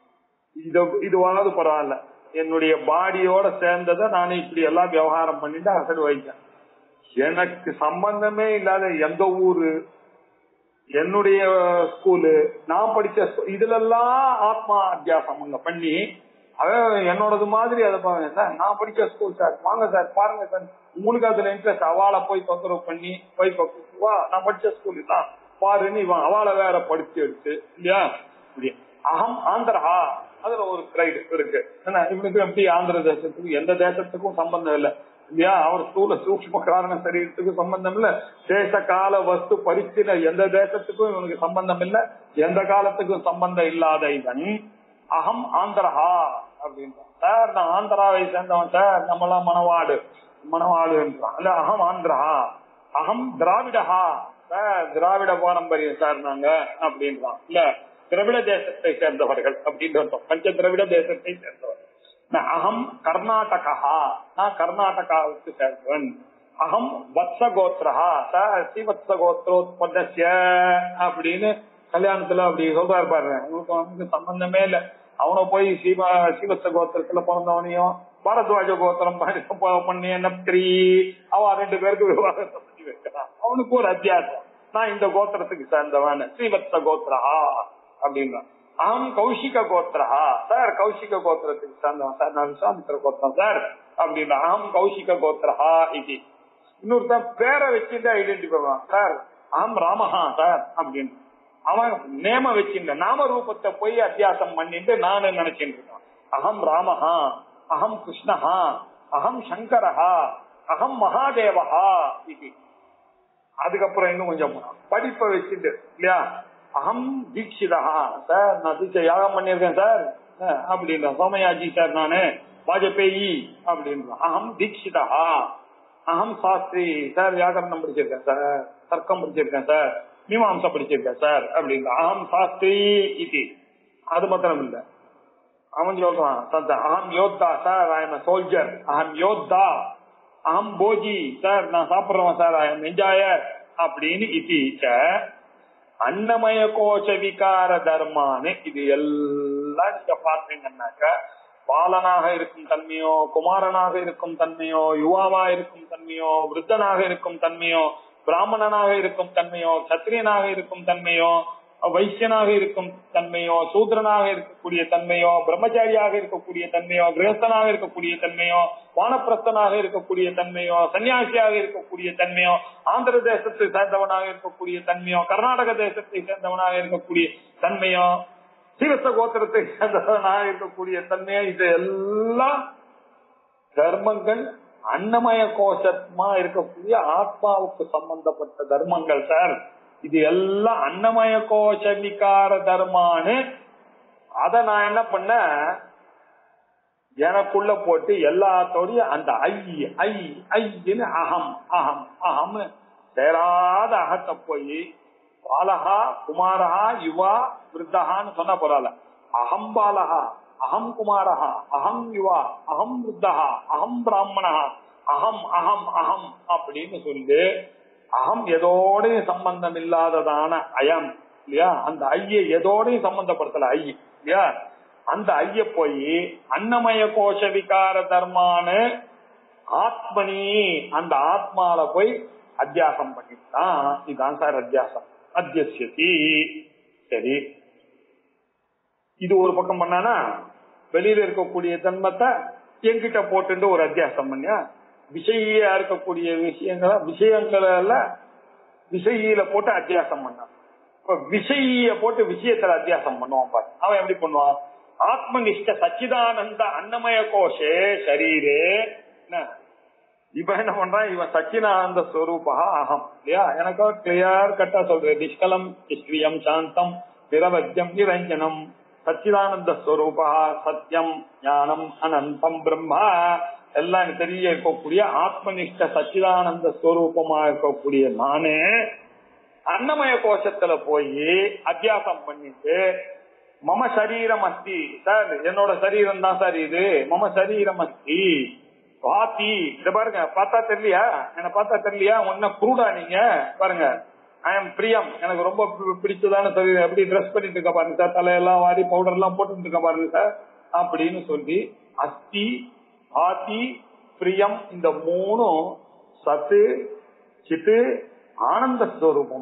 இது இதுவாவது பரவாயில்ல என்னுடைய பாடியோட சேர்ந்ததை நான் இப்படி எல்லாம் விவகாரம் பண்ணிட்டு அசடு வைத்தேன் எனக்கு சம்பந்தமே இல்லாத எந்த ஊரு என்னுடைய ஸ்கூலு நான் படிச்ச ஸ்கூ- இதுலெல்லாம் ஆத்மா அத்தியாசம் அங்க பண்ணி அவன் என்னோடது மாதிரி அதை பாருங்க சார் நான் படிச்ச ஸ்கூல் சார் வாங்க சார் பாருங்க சார் உங்களுக்கு அதுல இன்ட்ரெஸ்ட் அவாளை போய் தொந்தரவு பண்ணி போய் பக்கு- வா நான் படிச்ச ஸ்கூல் தான் பாருன்னு இவன் அவாளை வேற படிச்சு எடுத்து இல்லையா இப்படி அகம் ஆந்திரஹா அதுல ஒரு பிரைடு இருக்கு என்ன இவனுக்கு எப்படி ஆந்திர தேசத்துக்கு எந்த தேசத்துக்கும் சம்பந்தம் இல்ல இல்லையா அவர் ஸ்தூல சூக்ம காரண சரீரத்துக்கு சம்பந்தம் இல்ல தேச கால வஸ்து பரிச்சின எந்த தேசத்துக்கும் இவனுக்கு சம்பந்தம் இல்ல எந்த காலத்துக்கும் சம்பந்தம் இல்லாத இவன் அகம் ஆந்திரஹா அப்படின்றான் சார் நான் ஆந்திராவை சேர்ந்தவன் சார் நம்மளாம் மணவாடு மணவாடு என்றான் இல்ல அகம் ஆந்திரஹா அகம் திராவிடஹா சார் திராவிட பாரம்பரியம் சார் நாங்க அப்படின்றான் இல்ல திராவிட தேசத்தை சேர்ந்தவர்கள் அப்படின்னு அர்த்தம். பஞ்ச திராவிட தேசத்தை சேர்ந்தவர்கள் நான் அகம் கர்நாடகா நான் கர்நாடகாவுக்கு சேர்ந்தவன் அகம் வத்ச கோத்ரஹா சார் ஸ்ரீவத்ச கோத்ரோத்பதஸ்ய அப்படின்னு கல்யாணத்துல அப்படி சொல்றாரு பாருங்க உங்களுக்கு வந்து சம்பந்தமே இல்ல அவனை போய் சீவ சீவத்ச கோத்திரத்துல பிறந்தவனையும் பாரத்வாஜ கோத்திரம் பண்ணி- பண்ணி நப்திரி அவன் ரெண்டு பேருக்கு விவாகத்தை பண்ணி வைக்கிறான் அவனுக்கு ஒரு அத்தியாசம் நான் இந்த கோத்திரத்துக்கு சேர்ந்தவன் ஸ்ரீவத்ச கோத்ரஹா அப்படின்றான் அகம் கௌஷிக கோத்திரஹா சார் கௌஷிக கோத்திரத்துக்கு சேர்ந்தவன் சார் நான் விஸ்வாமித்திர கோத்திரம் சார் அப்படின்னா அகம் கௌஷிக கோத்திரஹா இது இன்னொருத்தன் பேரை வச்சுட்டு ஐடென்டிஃபை பண்ணுவான் சார் அகம் ராமஹா சார் அப்படின்னு அவன் நேம வச்சிருந்த நாம ரூபத்தை போய் அத்தியாசம் பண்ணிட்டு நானு நினைச்சிட்டு இருக்கான் அகம் ராமஹா அகம் கிருஷ்ணஹா அகம் சங்கரஹா அகம் மகாதேவஹா இது அதுக்கப்புறம் இன்னும் கொஞ்சம் படிப்பை வச்சுட்டு இல்லையா அகம் தீட்சிதா சார் நான் தீட்சை யாகம் பண்ணியிருக்கேன் சார் அஹ் அப்படின்ற சோமயாஜி சார் நானு வாஜபேயி அப்படின்ற அகம் தீட்சிதா அகம் சாஸ்திரி சார் வியாகரணம் படிச்சிருக்கேன் சார் தர்க்கம் படிச்சிருக்கேன் சார் மீமாம்சா படிச்சிருக்கேன் சார் அப்படின்ற அகம் சாஸ்திரி இது அது மாத்திரம் இல்ல அவன் சொல்றான் சத்த அகம் யோத்தா சார் ஐ எம் சோல்ஜர் அகம் யோத்தா அகம் போஜி சார் நான் சாப்பிடுறவன் சார் ஐ எம் என்ஜாயர் அப்படின்னு இது அன்னமய கோஷ விகார தர்மான்னு இது எல்லாம் நீங்க பாத்தீங்கன்னாக்க பாலனாக இருக்கும் தன்மையோ குமாரனாக இருக்கும் தன்மையோ யுவாவா இருக்கும் தன்மையோ விருத்தனாக இருக்கும் தன்மையோ பிராமணனாக இருக்கும் தன்மையோ சத்திரியனாக இருக்கும் தன்மையோ வைசியனாக இருக்கும் தன்மையோ சூத்ரனாக இருக்கக்கூடிய தன்மையோ பிரம்மச்சாரியாக இருக்கக்கூடிய தன்மையோ கிரகஸ்தனாக இருக்கக்கூடிய தன்மையோ வானப்பிரஸ்தனாக இருக்கக்கூடிய தன்மையோ சன்னியாசியாக இருக்கக்கூடிய தன்மையோ ஆந்திர தேசத்தை சேர்ந்தவனாக இருக்கக்கூடிய தன்மையோ கர்நாடக தேசத்தை சேர்ந்தவனாக இருக்கக்கூடிய தன்மையோ சீரச கோத்திரத்தை சேர்ந்தவனாக இருக்கக்கூடிய தன்மையோ இது எல்லாம் தர்மங்கள் அன்னமய கோஷமா இருக்கக்கூடிய ஆத்மாவுக்கு சம்பந்தப்பட்ட தர்மங்கள் சார் இது எல்லாம் அன்னமய கோஷ விகார தர்மான்னு அத நான் என்ன பண்ண எனக்குள்ள போட்டு எல்லாத்தோடையும் அந்த ஐ ஐ ஐன்னு அகம் அகம் அகம்னு சேராத அகத்தை போய் பாலகா குமாரஹா யுவா விருத்தகான்னு சொன்ன போறால அகம் பாலகா அகம் குமாரஹா அகம் யுவா அகம் விருத்தகா அகம் பிராமணா அகம் அகம் அகம் அப்படின்னு சொல்லி அகம் எதோடையும் சம்பந்தம் இல்லாததான அயம் இல்லையா அந்த ஐய எதோடையும் சம்பந்தப்படுத்தல ஐ இல்லையா அந்த ஐய போய் அன்னமய கோஷ விகார தர்மான்னு ஆத்மனி அந்த ஆத்மால போய் அத்தியாசம் பண்ணிட்டான் இதுதான் சார் அத்தியாசம் அத்தியசியதி சரி இது ஒரு பக்கம் பண்ணானா வெளியில இருக்கக்கூடிய தன்மத்தை என்கிட்ட போட்டு ஒரு அத்தியாசம் பண்ணியா விஷயியா இருக்கக்கூடிய விஷயங்களை விஷயங்கள விஷயில போட்டு அத்தியாசம் பண்ணான் இப்ப விஷய போட்டு விஷயத்துல அத்தியாசம் பண்ணுவான் பாரு அவன் எப்படி பண்ணுவான் ஆத்மனிஷ்ட சச்சிதானந்த அன்னமய கோஷே சரீரே என்ன இப்ப என்ன பண்றான் இவன் சச்சிதானந்த ஸ்வரூபா அகம் இல்லையா எனக்கு கிளியர் கட்டா சொல்றேன் நிஷ்கலம் நிஷ்கிரியம் சாந்தம் நிரவத்தியம் நிரஞ்சனம் சச்சிதானந்த ஸ்வரூபா சத்தியம் ஞானம் அனந்தம் பிரம்மா எல்லாம் எனக்கு தெரிய இருக்கக்கூடிய ஆத்மனிஷ்ட சச்சிதானந்த ஸ்வரூபமா இருக்கக்கூடிய நானே அன்னமய கோஷத்துல போய் அத்தியாசம் பண்ணிட்டு மம சரீரம் அஸ்தி சார் என்னோட சரீரம் தான் சார் இது மம சரீரம் அஸ்தி வாத்தி இத பாருங்க பார்த்தா தெரியலையா என்ன பார்த்தா தெரியலையா உன்ன குருடா நீங்க பாருங்க ஐ எம் பிரியம் எனக்கு ரொம்ப பி- பிடிச்சதான சரீரம் எப்படி ட்ரெஸ் பண்ணிட்டு இருக்க பாருங்க சார் தலையெல்லாம் வாரி பவுடர் எல்லாம் போட்டுட்டு இருக்க பாருங்க சார் அப்படின்னு சொல்லி அஸ்தி ஆதி பிரியம் இந்த மூணும் சத்து சித்து ஆனந்த ஸ்வரூபம்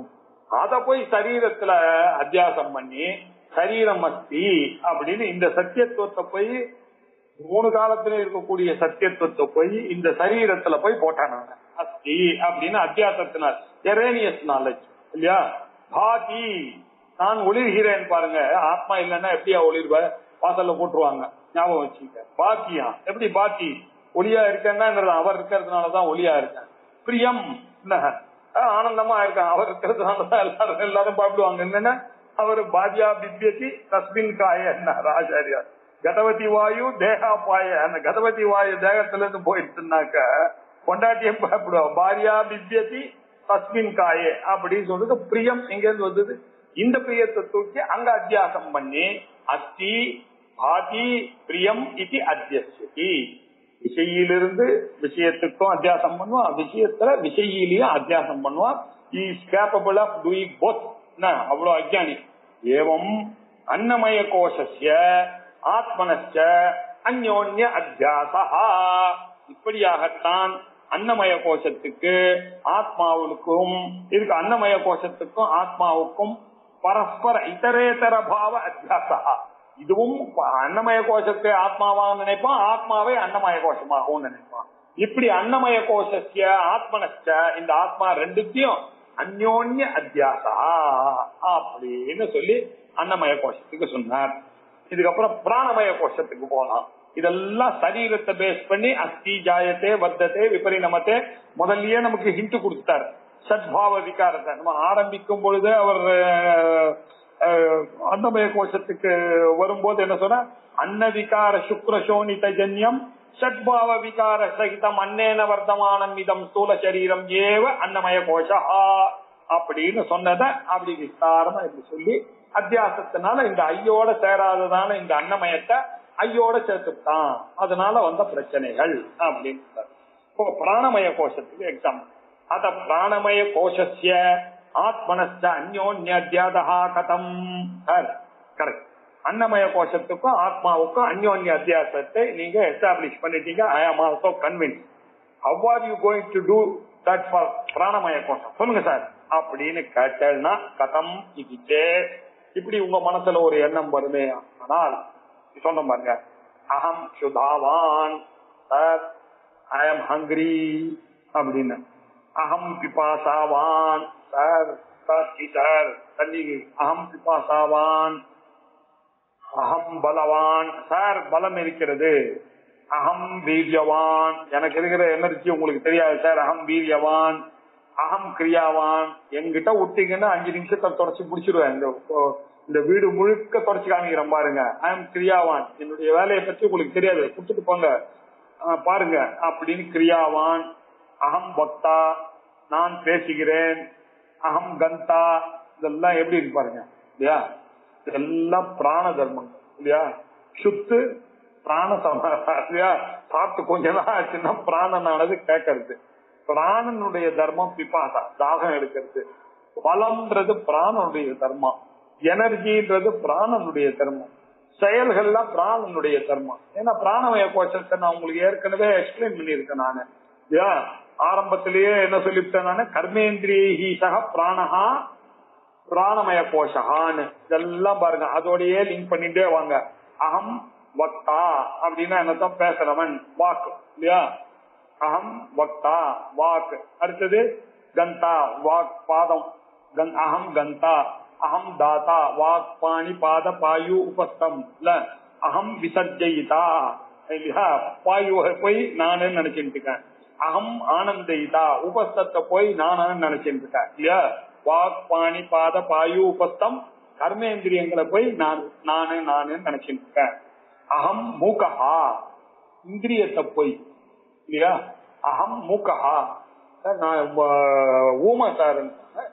அத போய் சரீரத்துல அத்தியாசம் பண்ணி சரீரம் அஸ்தி அப்படின்னு இந்த சத்தியத்துவத்தை போய் மூணு காலத்துல இருக்கக்கூடிய சத்தியத்துவத்தை போய் இந்த சரீரத்துல போய் போட்டானாங்க அஸ்தி அப்படின்னு அத்தியாசத்தினால் எரேனியஸ் நாலேஜ் இல்லையா பாதி நான் ஒளிர்கிறேன் பாருங்க ஆத்மா இல்லைன்னா எப்படியா ஒளிர்வ வாசல்ல போட்டுருவாங்க ஞாபகம் வச்சுக்க பாக்கியா எப்படி பாக்கி ஒளியா இருக்கேன்னா அவர் இருக்கிறதுனாலதான் ஒளியா இருக்கேன் பிரியம் என்ன அஹ் ஆனந்தமா இருக்கான் அவர் இருக்கிறதுனாலதான் எல்லாரும் எல்லாரும் பாப்பிடுவாங்க என்னன்னா அவர் பாஜியா பித்யதி தஸ்மின் காய ஆச்சாரியா கதவதி வாயு தேகாபாய அந்த கதவதி வாயு தேகத்துல இருந்து போயிடுச்சுனாக்க கொண்டாட்டியம் பயப்படுவோம் பாரியா பித்யதி தஸ்மின் காயே அப்படின்னு சொல்றது பிரியம் எங்க இருந்து வந்தது இந்த பிரியத்தை தூக்கி அங்க அத்தியாசம் பண்ணி அஸ்தி பாதி பிரியம் இது அத்தியசி விஷயிலிருந்து விஷயத்துக்கும் அத்தியாசம் பண்ணுவான் விஷயத்துல விஷயிலையும் அத்தியாசம் பண்ணுவான் is capable of doing both அவ்வளவு அஜானி ஏவம் அன்னமய கோஷஸ்ய ஆத்மனச்ச அந்யோன்ய அத்தியாசா இப்படியாகத்தான் அன்னமய கோஷத்துக்கு ஆத்மாவுக்கும் இதுக்கு அன்னமய கோஷத்துக்கும் ஆத்மாவுக்கும் பரஸ்பர இதரேதர பாவ அத்தியாசா இதுவும் அன்னமய கோஷத்தை ஆத்மாவாக நினைப்பான் ஆத்மாவை அன்னமய கோஷமாகவும் நினைப்பான் இப்படி அன்னமய கோஷத்திய ஆத்மனச்ச இந்த ஆத்மா ரெண்டுத்தையும் அந்யோன்ய அத்தியாசா அப்படின்னு சொல்லி அன்னமய கோஷத்துக்கு சொன்னார் இதுக்கப்புறம் பிராணமய கோஷத்துக்கு போலாம் இதெல்லாம் சரீரத்தை பேஸ் பண்ணி அஸ்தி ஜாயத்தே வர்த்தத்தை விபரிணமத்தை முதல்லயே நமக்கு ஹிண்ட் கொடுத்தார் சத்பாவ விகாரத்தை நம்ம ஆரம்பிக்கும் பொழுது அவர் அன்னமய கோஷத்துக்கு வரும்போது என்ன சொன்ன அன்ன விகார சுக்ர சோனித ஜன்யம் ஷட்பாவ விகார சகிதம் அன்னேன வர்த்தமானம் இதம் ஸ்தூல சரீரம் ஏவ அன்னமய கோஷா அப்படின்னு சொன்னத அப்படி விஸ்தாரமா இப்படி சொல்லி அத்தியாசத்தினால இந்த ஐயோட சேராததான இந்த அன்னமயத்தை ஐயோட சேர்த்துட்டான் அதனால வந்த பிரச்சனைகள் அப்படின்னு இப்போ பிராணமய கோஷத்துக்கு எக்ஸாம்பிள் அத பிராணமய கோஷஸ்ய ஆத்மனஸ்த அந்யோன்யத்யாதா கதம் கரெக்ட் அன்னமய கோஷத்துக்கும் ஆத்மாவுக்கும் அந்யோன்ய அத்தியாசத்தை நீங்க எஸ்டாப்ளிஷ் பண்ணிட்டீங்க I am also convince how are you going to do that for பிராணமய கோஷம் சொல்லுங்க சார் அப்படின்னு கேட்டேன்னா கதம் இது இப்படி உங்க மனசுல ஒரு எண்ணம் வருமே ஆனால் சொல்ற பாருங்க அகம் சுதாவான் சார் ஐ எம் ஹங்கிரி அப்படின்னு அகம் பிபாசாவான் சார் சார் தண்ணி அகம் பிபாசாவான் அகம் பலவான் சார் பலம் இருக்கிறது அகம் வீரியவான் எனக்கு இருக்கிற எனர்ஜி உங்களுக்கு தெரியாது சார் அகம் வீரியவான் அகம் கிரியாவான் என்கிட்ட விட்டீங்கன்னா அஞ்சு நிமிஷத்தை தொடச்சு பிடிச்சிருவேன் இந்த இந்த வீடு முழுக்க தொடச்சு காமிக்கிறேன் பாருங்க ஐ எம் கிரியாவான் என்னுடைய வேலையை பற்றி உங்களுக்கு தெரியாது கொடுத்துட்டு போங்க பாருங்க அப்படின்னு கிரியாவான் அகம் பக்தா நான் பேசுகிறேன் அகம் கந்தா இதெல்லாம் எப்படி இருக்கு பாருங்க இல்லையா இதெல்லாம் பிராண தர்மம் இல்லையா சுத்து பிராண இல்லையா சாப்பிட்டு கொஞ்ச நாள் ஆச்சுன்னா பிராணனானது கேட்கறது பிராணனுடைய தர்மம் பிபாசா தாகம் எடுக்கிறது பலம்ன்றது பிராணனுடைய தர்மம் எனர்ஜின்றது பிராணனுடைய தர்மம் செயல்கள்லாம் பிராணனுடைய தர்மம் ஏன்னா பிராணமய கோஷத்தை நான் உங்களுக்கு ஏற்கனவே எக்ஸ்பிளைன் பண்ணியிருக்கேன் நானு இல்லையா ஆரம்பத்திலேயே என்ன சொல்லிவிட்டேன் நானு கர்மேந்திரியி சக பிராணஹா பிராணமய கோஷகான்னு இதெல்லாம் பாருங்க அதோடயே லிங்க் பண்ணிட்டே வாங்க அகம் வக்தா அப்படின்னா என்னத்தான் பேசுறவன் வாக்கு இல்லையா அகம் வக்தா வாக் அடுத்தது கந்தா வாக் பாதம் அகம் கந்தா அகம் தாத்தா வாக் பாணி பாத பாயு உபஸ்தம் இல்ல அகம் விசர்ஜயிதா இல்லையா பாயுவை போய் நானு நினைச்சிட்டு இருக்கேன் அகம் ஆனந்திதா உபஸ்தத்தை போய் நானு நினைச்சிட்டு இருக்கேன் இல்லையா வாக் பாணி பாத பாயு உபஸ்தம் கர்மேந்திரியங்களை போய் நான் நானு நானு நினைச்சிட்டு இருக்கேன் அகம் மூகஹா இந்திரியத்தை போய் இல்லையா அகம் மூக்கஹா சார் நான் ஊமை சார்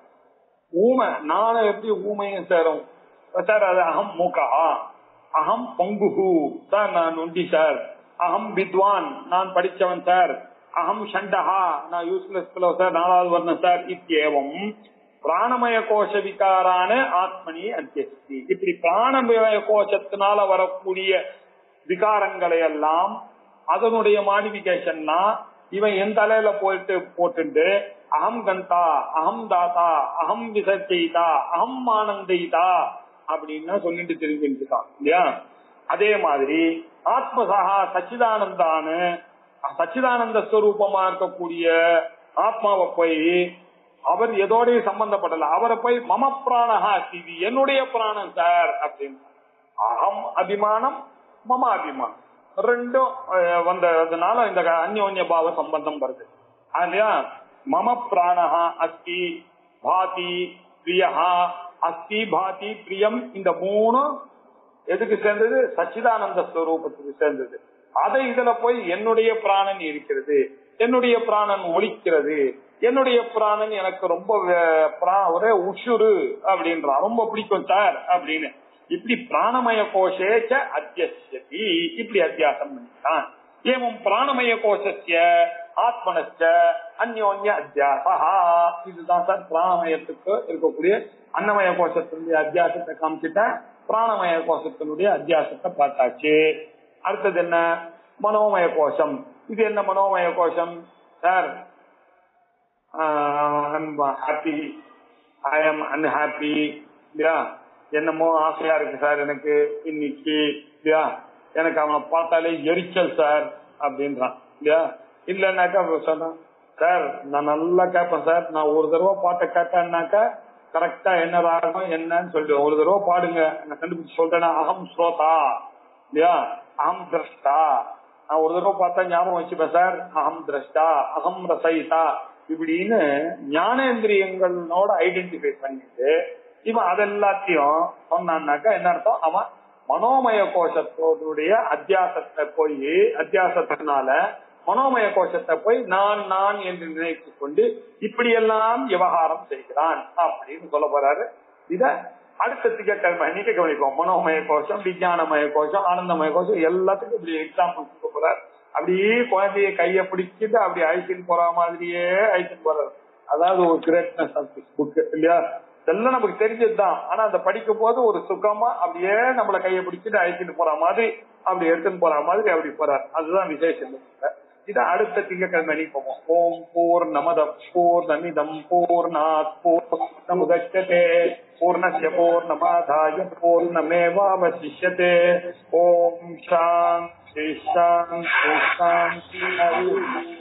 ஊமை நானும் எப்படி ஊமையும் சேரும் சார் அது அகம் மூக்கஹா அகம் பங்குஹு சார் நான் நொண்டி சார் அகம் வித்வான் நான் படிச்சவன் சார் அகம் ஷண்டஹா நான் யூஸ்லெஸ் சார் நாலாவது வர்ணம் சார் இத்தியேவம் பிராணமய கோஷ விகாரான ஆத்மனி அத்தியஸ்தி இப்படி பிராணமய கோஷத்தினால வரக்கூடிய விகாரங்களை எல்லாம் அதனுடைய மாடிபிகேஷன்னா இவன் என் தலையில போயிட்டு போட்டுட்டு அகம் கந்தா அகம் தாத்தா அகம் விசர்ஜயிதா அகம் ஆனந்தயிதா அப்படின்னு சொல்லிட்டு தெரிஞ்சுட்டு இருக்கான் இல்லையா அதே மாதிரி ஆத்மசகா சச்சிதானந்தான்னு சச்சிதானந்த ஸ்வரூபமா இருக்கக்கூடிய ஆத்மாவை போய் அவர் எதோடய சம்பந்தப்படல அவரை போய் மம பிராணஹா இது என்னுடைய பிராணம் சார் அப்படின்னு அகம் அபிமானம் மம அபிமானம் ரெண்டும் அஹ், வந்ததுனால இந்த அந்யோன்ய பாவ சம்பந்தம் வருது இல்லையா மம பிராணஹா அஸ்தி பாதி பிரியஹா அஸ்தி பாதி பிரியம் இந்த மூணு எதுக்கு சேர்ந்தது சச்சிதானந்த ஸ்வரூபத்துக்கு சேர்ந்தது அதை இதுல போய் என்னுடைய பிராணன் இருக்கிறது என்னுடைய பிராணன் ஒழிக்கிறது என்னுடைய பிராணன் எனக்கு ரொம்ப வே- பிரா- ஒரே உஷுரு அப்படின்றான் ரொம்ப பிடிக்கும் சார் அப்படின்னு இப்படி பிராணமய கோஷேச்ச அத்தியசதி இப்படி அத்தியாசம் பண்ணிட்டான் ஏவம் பிராணமய கோஷஸ்ய ஆத்மனச்ச அந்யோன்ய அத்தியாசா இதுதான் சார் பிராணமயத்துக்கு இருக்கக்கூடிய அன்னமய கோஷத்தினுடைய அத்தியாசத்தை காமிச்சிட்டேன் பிராணமய கோஷத்தினுடைய அத்தியாசத்தை பார்த்தாச்சு அடுத்தது என்ன மனோமய கோஷம் இது என்ன மனோமய கோஷம் sir happy I am unhappy இல்லையா என்னமோ ஆசையா இருக்கு சார் எனக்கு இன்னைக்கு இல்லையா எனக்கு அவனை பார்த்தாலே எரிச்சல் சார் அப்படின்றான் இல்லையா இல்லைன்னாக்கா அவன் சொன்னான் சார் நான் நல்லா கேட்பேன் சார் நான் ஒரு தடவை பாட்டை கேட்டேன்னாக்கா கரெக்டா என்ன ராகம் என்னன்னு சொல்லிடுவேன் ஒரு தடவை பாடுங்க நான் கண்டுபிடிச்சு சொல்றேன்னா அகம் ஸ்ரோதா இல்லையா அகம் திரஷ்டா நான் ஒரு தடவை பார்த்தா ஞாபகம் வச்சுப்பேன் சார் அகம் திரஷ்டா அகம் ரசயிதா இப்படின்னு ஞானேந்திரியங்களோட ஐடென்டிஃபை பண்ணிட்டு இவன் அதெல்லாத்தையும் சொன்னான்னாக்கா என்ன அர்த்தம் அவன் மனோமய கோஷத்தோடைய அத்தியாசத்தை போய் அத்தியாசத்தினால மனோமய கோஷத்தை போய் நான் நான் என்று நினைத்துக் கொண்டு இப்படியெல்லாம் விவகாரம் செய்கிறான் அப்படின்னு சொல்ல போறாரு இத அடுத்த திகக்கிழமை நீக்க கவனிப்போம் மனோமய கோஷம் விஞ்ஞானமய கோஷம் ஆனந்தமய கோஷம் எல்லாத்துக்கும் இப்படி எக்ஸாம்பிள் கொடுக்க போறாரு அப்படியே குழந்தைய கைய பிடிச்சிட்டு அப்படி அழைச்சிட்டு போற மாதிரியே அழைச்சிட்டு போறாரு அதாவது ஒரு கிரேட்னஸ் ஆஃப் திஸ் புக் இல்லையா இதெல்லாம் நமக்கு தெரிஞ்சதுதான் ஆனா அந்த படிக்கும் போது ஒரு சுகமா அப்படியே நம்மள கைய பிடிச்சிட்டு அழைச்சிட்டு போற மாதிரி அப்படி எடுத்துன்னு போற மாதிரி அப்படி போறார் அதுதான் விசேஷம் இது அடுத்த திங்கக்கிழமை நீப்போம் ஓம் போர் நமத போர் நமிதம் போர் நாத் போர் நமுதச்சதே பூர்ணஸ்ய பூர்ணமாதாய பூர்ணமேவாவசிஷ்யதே ஓம் சாந்தி சாந்தி சாந்தி